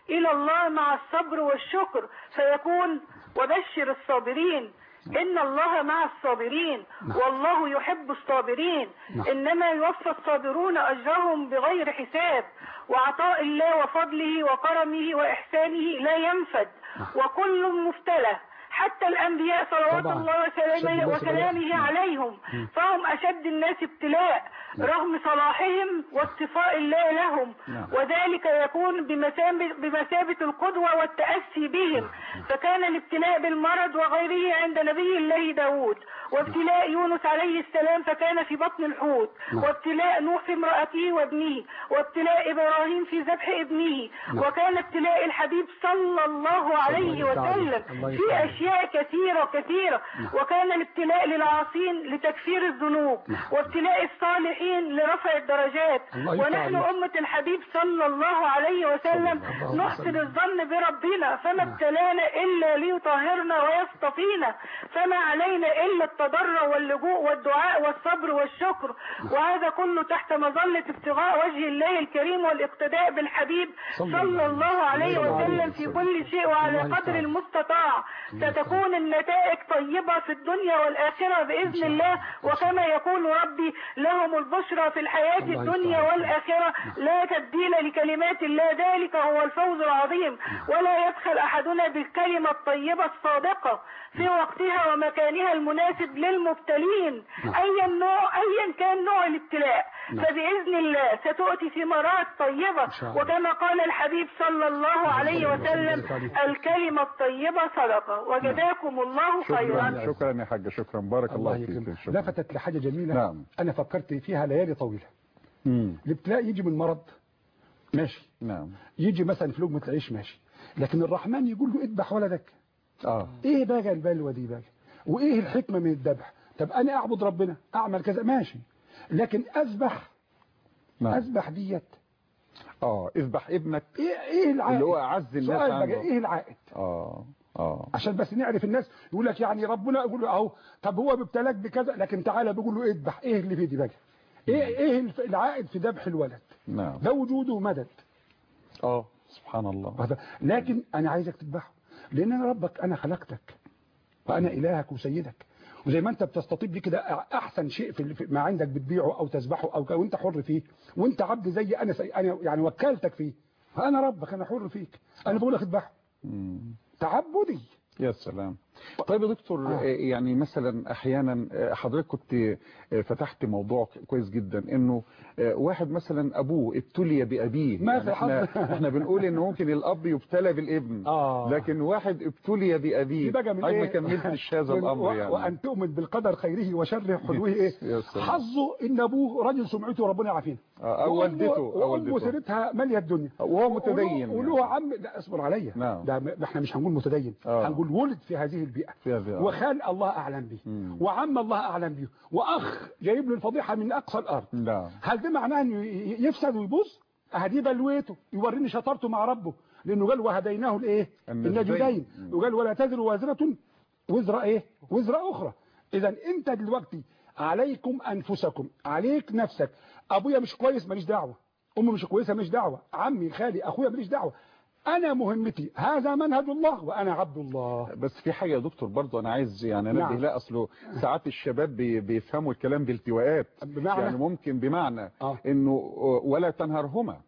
إلى الله مع الصبر والشكر فيكون وبشر الصابرين إن الله مع الصابرين والله يحب الصابرين إنما يوفى الصابرون أجرهم بغير حساب وعطاء الله وفضله وكرمه وإحسانه لا ينفد وكل مبتلى حتى الأنبياء صلوات
طبعا.
الله
أشد
وسلامه
الناس
وسلامه
بلاء.
عليهم فهم أشد الناس ابتلاء رغم صلاحهم واصطفاء الله لهم
نعم.
وذلك يكون بمثابة, بمثابة القدوة والتأسي بهم فكان الابتلاء بالمرض وغيره عند نبي الله داود وابتلاء يونس عليه السلام فكان في بطن الحوت وابتلاء نوح في امرأته وابنه وابتلاء إبراهيم في ذبح ابنه وكان ابتلاء الحبيب صلى الله عليه
الله يفتح
وسلم
عليك. الله
في
يفتح عليك.
أشياء كثيرة كثيرة وكان الابتلاء للعاصين لتكفير الذنوب وابتلاء الصالحين لرفع الدرجات
الله يفتح
ونحن
عليك.
أمة الحبيب صلى الله عليه وسلم
الله عليه
نحسن
وسلم.
الظن بربنا فما ابتلانا إلا ليطهرنا ويصطفينا فما علينا إلا التضرع واللجوء والدعاء والصبر والشكر وهذا كله تحت مظلة ابتغاء وجه الله الكريم والاقتداء بالحبيب
صلى
صلى الله عليه
الله عليه
وسلم في كل شيء وعلى
الله
قدر
يفتح.
المستطاع ستكون النتائج طيبة في الدنيا والآخرة بإذن الله وكما يقول ربي لهم البشرى في الحياة
الله
الدنيا
يفتح.
والآخرة لا تبديل لكلمات الله ذلك هو الفوز العظيم ولا يبخل أحدنا بالكلمة الطيبة الصادقة في وقتها ومكانها المناسب للمبتلين أيا نوع أيا كان نوع الابتلاء فبإذن الله ستؤتي ثمرات طيبة
شاء الله.
وكما قال الحبيب صلى الله عليه وسلم الكلمة الطيبة صدقة وجزاكم الله خيرا
شكرا شكرا يا حاج شكرا بارك الله,
الله
فيك
يكرمك
شكرا
لفتت لحاجة جميلة
نعم.
أنا فكرت فيها ليالي طويلة
مم.
الابتلاء يجي من مرض ماشي
نعم
يجي مثلا في لقمة العيش ماشي لكن الرحمن يقول له اذبح ولدك
اه
ايه بقى البلوه دي بقى وايه الحكمة من الذبح طب انا اعبد ربنا اعمل كذا ماشي لكن اذبح
نعم
اذبح ديت
اه اذبح ابنك
ايه ايه العائد
اللي هو اعز الناس
سؤال
عنده
بقى ايه العائد
اه اه
عشان بس نعرف الناس يقول لك يعني ربنا يقول له اهو طب هو بيبتلاك بكذا لكن تعالى بيقول له اذبح ايه اللي في دي بقى ايه ايه الف- العائد في ذبح الولد
نعم
ده وجوده مدد
اه سبحان الله
وهذا- لكن انا عايزك تذبحه لان انا ربك انا خلقتك وانا الهك وسيدك وزي ما انت بتستطيب لي كده احسن شيء في في- ما عندك بتبيعه او تذبحه او ك- وانت حر فيه وانت عبد زي انا سي انا يعني وكلتك فيه فانا ربك انا حر فيك انا بقول لك اذبحه
مم.
تعبدي
يا سلام طيب يا دكتور
آه.
آه. يعني مثلا احيانا آه، حضرتك كنت آه، فتحت موضوع كويس جدا انه آه، واحد مثلا ابوه ابتلي بابيه
ما
يعني
في
احنا,
حظ.
احنا بنقول ان ممكن الاب يبتلى بالابن
آه.
لكن واحد ابتلي
دي
بابيه
بقى من
عايز ما
ايه
كملتش هذا
من-
الامر
و-
يعني
وان تؤمن بالقدر خيره وشره حلوه ايه
يا سلام.
حظه ان ابوه رجل سمعته ربنا يعافينا
آه، او
وأمه-
والدته او
وامه
والدته
سيرتها ماليه الدنيا
وهو متدين
وله
يعني.
عم لا اصبر عليا
نعم.
ده م- احنا مش هنقول متدين
آه.
هنقول ولد في هذه البيئه
في هذه
وخال الله اعلم به
مم.
وعم الله اعلم به واخ جايب له الفضيحه من اقصى الارض
نعم
هل ده معناه انه ي- يفسد ويبوظ اهدي بلويته يوريني شطارته مع ربه لانه قال وهديناه الايه
النجدين.
النجدين
مم.
وقال ولا تزر وازره وزر ايه وزر اخرى اذا انت دلوقتي عليكم انفسكم عليك نفسك ابويا مش كويس ماليش دعوه امي مش كويسه ماليش دعوه عمي خالي اخويا ماليش دعوه انا مهمتي هذا منهج الله وانا عبد الله
بس في حاجة يا دكتور برضو أنا عايز يعني أنبه
نعم.
لا أصله ساعات الشباب بي- بيفهموا الكلام بالتواءات
بمعنى؟
يعني ممكن بمعنى
آه.
إنه ولا تنهرهما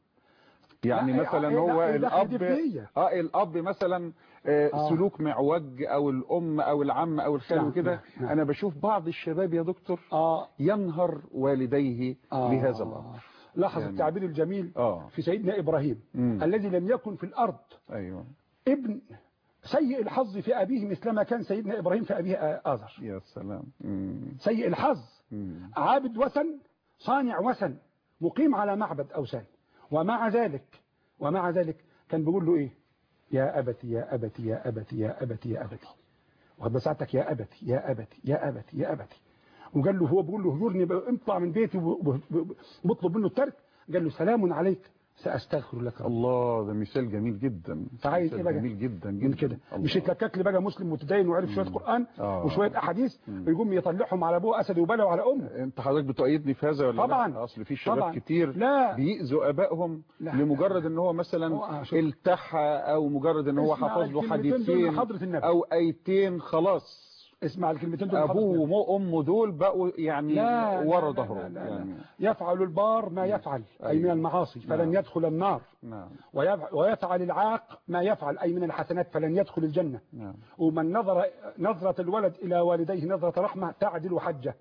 يعني
لا،
مثلا
لا،
هو
لا، ده
الأب
دفنية.
اه الأب مثلا آه
آه.
سلوك معوج أو الأم أو العم أو الخال
نعم،
وكده
نعم، نعم.
أنا بشوف بعض الشباب يا دكتور
اه
ينهر والديه
آه.
لهذا الأمر
لاحظ
يعني-
التعبير الجميل
آه.
في سيدنا إبراهيم
مم.
الذي لم يكن في الأرض
أيوه
ابن سيء الحظ في أبيه مثلما كان سيدنا إبراهيم في أبيه آذر
يا سلام مم.
سيء الحظ
مم.
عابد وثن صانع وثن مقيم على معبد أوثان ومع ذلك ومع ذلك كان بيقول له إيه يا أبتي يا أبتي يا أبتي يا أبتي يا أبتي وقد بساعتك يا أبتي يا أبتي يا أبتي يا أبتي وقال له هو بيقول له هجرني بقى، اطلع من بيتي وبطلب منه الترك قال له سلام عليك ساستغفر لك ربي
الله ده مثال جميل جدا
فعايز
مثال
ايه بقى؟
جميل جدا جدا
من كده
الله.
مش يتلكك لي بقى مسلم متدين وعرف شويه قران
آه.
وشويه احاديث ويقوم يطلعهم على ابوه اسد وبلا وعلى امه
انت حضرتك بتؤيدني في هذا ولا
طبعاً.
لا؟ اصل في شباب
طبعاً.
كتير
لا.
بيأذوا ابائهم
لا.
لمجرد ان هو مثلا
هو- شوف.
التحى او مجرد ان هو
اسمع
حفظ له
الكلمتين دول من
حديثين
حضرة النبي.
او ايتين خلاص
اسمع الكلمتين دول
ابوه وامه دول بقوا يعني
لا
ورا
لا
ظهره
لا لا لا.
يعني
يفعل البار ما يفعل أي
أيوة.
من المعاصي فلن
نعم.
يدخل النار
نعم
ويفعل, ويفعل العاق ما يفعل أي من الحسنات فلن يدخل الجنة
نعم
ومن نظر نظرة الولد إلى والديه نظرة رحمة تعدل حجة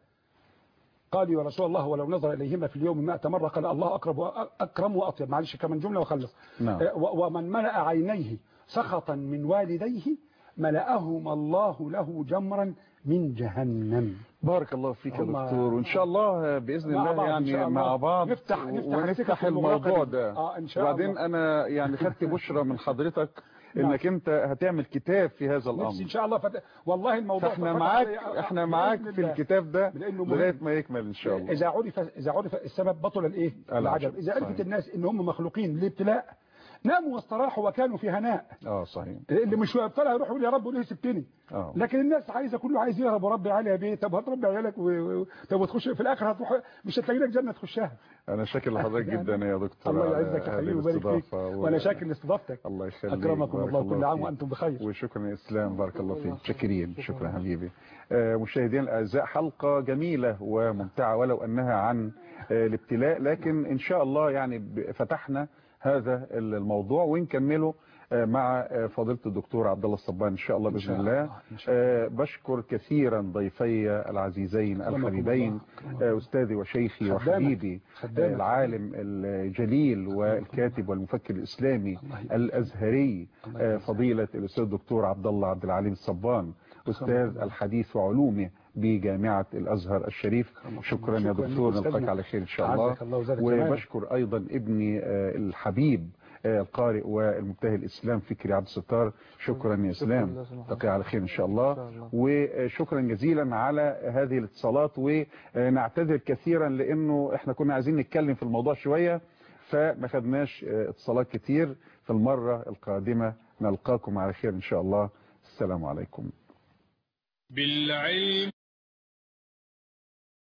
قال يا رسول الله ولو نظر إليهما في اليوم مائة مرة قال الله أقرب وأكرم وأطيب معلش كمان جملة وخلص
نعم.
آه، و- ومن ملأ عينيه سخطا من والديه ملأهما الله له جمرا من جهنم
بارك الله فيك يا
هما-
دكتور وان شاء الله باذن
مع
الله
بعض إن
يعني
شاء الله.
مع بعض
نفتح- نفتح السكك
ونفتح
المغلقة
الموضوع
دي.
ده
آه، إن شاء
وبعدين
الله.
انا يعني خدت بشرى من حضرتك
نعم.
انك انت هتعمل كتاب في هذا
نفسي
الامر
إن شاء الله فت... والله الموضوع
فاحنا
فتح
معاك
علي-
احنا
بإذن
معاك في
الله.
الكتاب ده
لأنه
لغايه
مهم.
ما يكمل ان شاء الله
إذا عرف إذا عرف السبب بطل الإيه؟
العجب.
العجب إذا عرفت
صحيح.
الناس إن هم مخلوقين للابتلاء ناموا واستراحوا وكانوا في هناء
اه صحيح
اللي مش ابتلى يروح يقول يا رب ليه سبتني
اه
لكن الناس عايزه كله عايز يهرب وربي عليها بيت طب هتربي عيالك و... و... طب وتخش في الاخر هتروح مش هتلاقي لك جنه تخشها
انا شاكر لحضرتك جدا يا دكتور
الله
على
يعزك يا
هذه
حبيبي ويبارك فيك
الاستضافة و-
وانا شاكر لاستضافتك
الله يخليك
اكرمكم
بارك
الله كل عام
فيك.
وانتم بخير
وشكرا يا اسلام بارك الله فيك شاكرين شكرا حبيبي آه، مشاهدينا الاعزاء حلقه جميله وممتعه ولو انها عن آه، الابتلاء لكن ان شاء الله يعني ب- فتحنا هذا الموضوع ونكمله آه، مع آه، فضيله الدكتور عبد الله الصبان ان شاء الله باذن
شاء
الله
الله، إن شاء
آه، بشكر كثيرا ضيفي العزيزين
أكرمكم
الحبيبين
الله، أكرمكم
آه، استاذي وشيخي
خدامك،
وحبيبي
خدامك.
آه، العالم الجليل والكاتب والمفكر الاسلامي
الله يبارك.
الازهري
الله
آه،
يبارك.
فضيله الاستاذ الدكتور عبد الله عبد العليم الصبان استاذ الحديث وعلومه بجامعه الازهر الشريف شكرا يا
شكراً
دكتور
لك
نلقاك
أستاذنا.
على خير ان شاء الله
أعزك الله وزادك جمالا.
وبشكر ايضا ابني آه، الحبيب آه، القارئ والمبتهل الاسلام فكري عبد الستار شكرا يا اسلام
لله سبحانه.
نلقاك على خير ان شاء
إن
الله
شاء الله.
وشكرا جزيلا على هذه الاتصالات ونعتذر كثيرا لانه احنا كنا عايزين نتكلم في الموضوع شويه فما خدناش آه، اتصالات كتير في المره القادمه نلقاكم على خير ان شاء الله السلام عليكم
بالعلم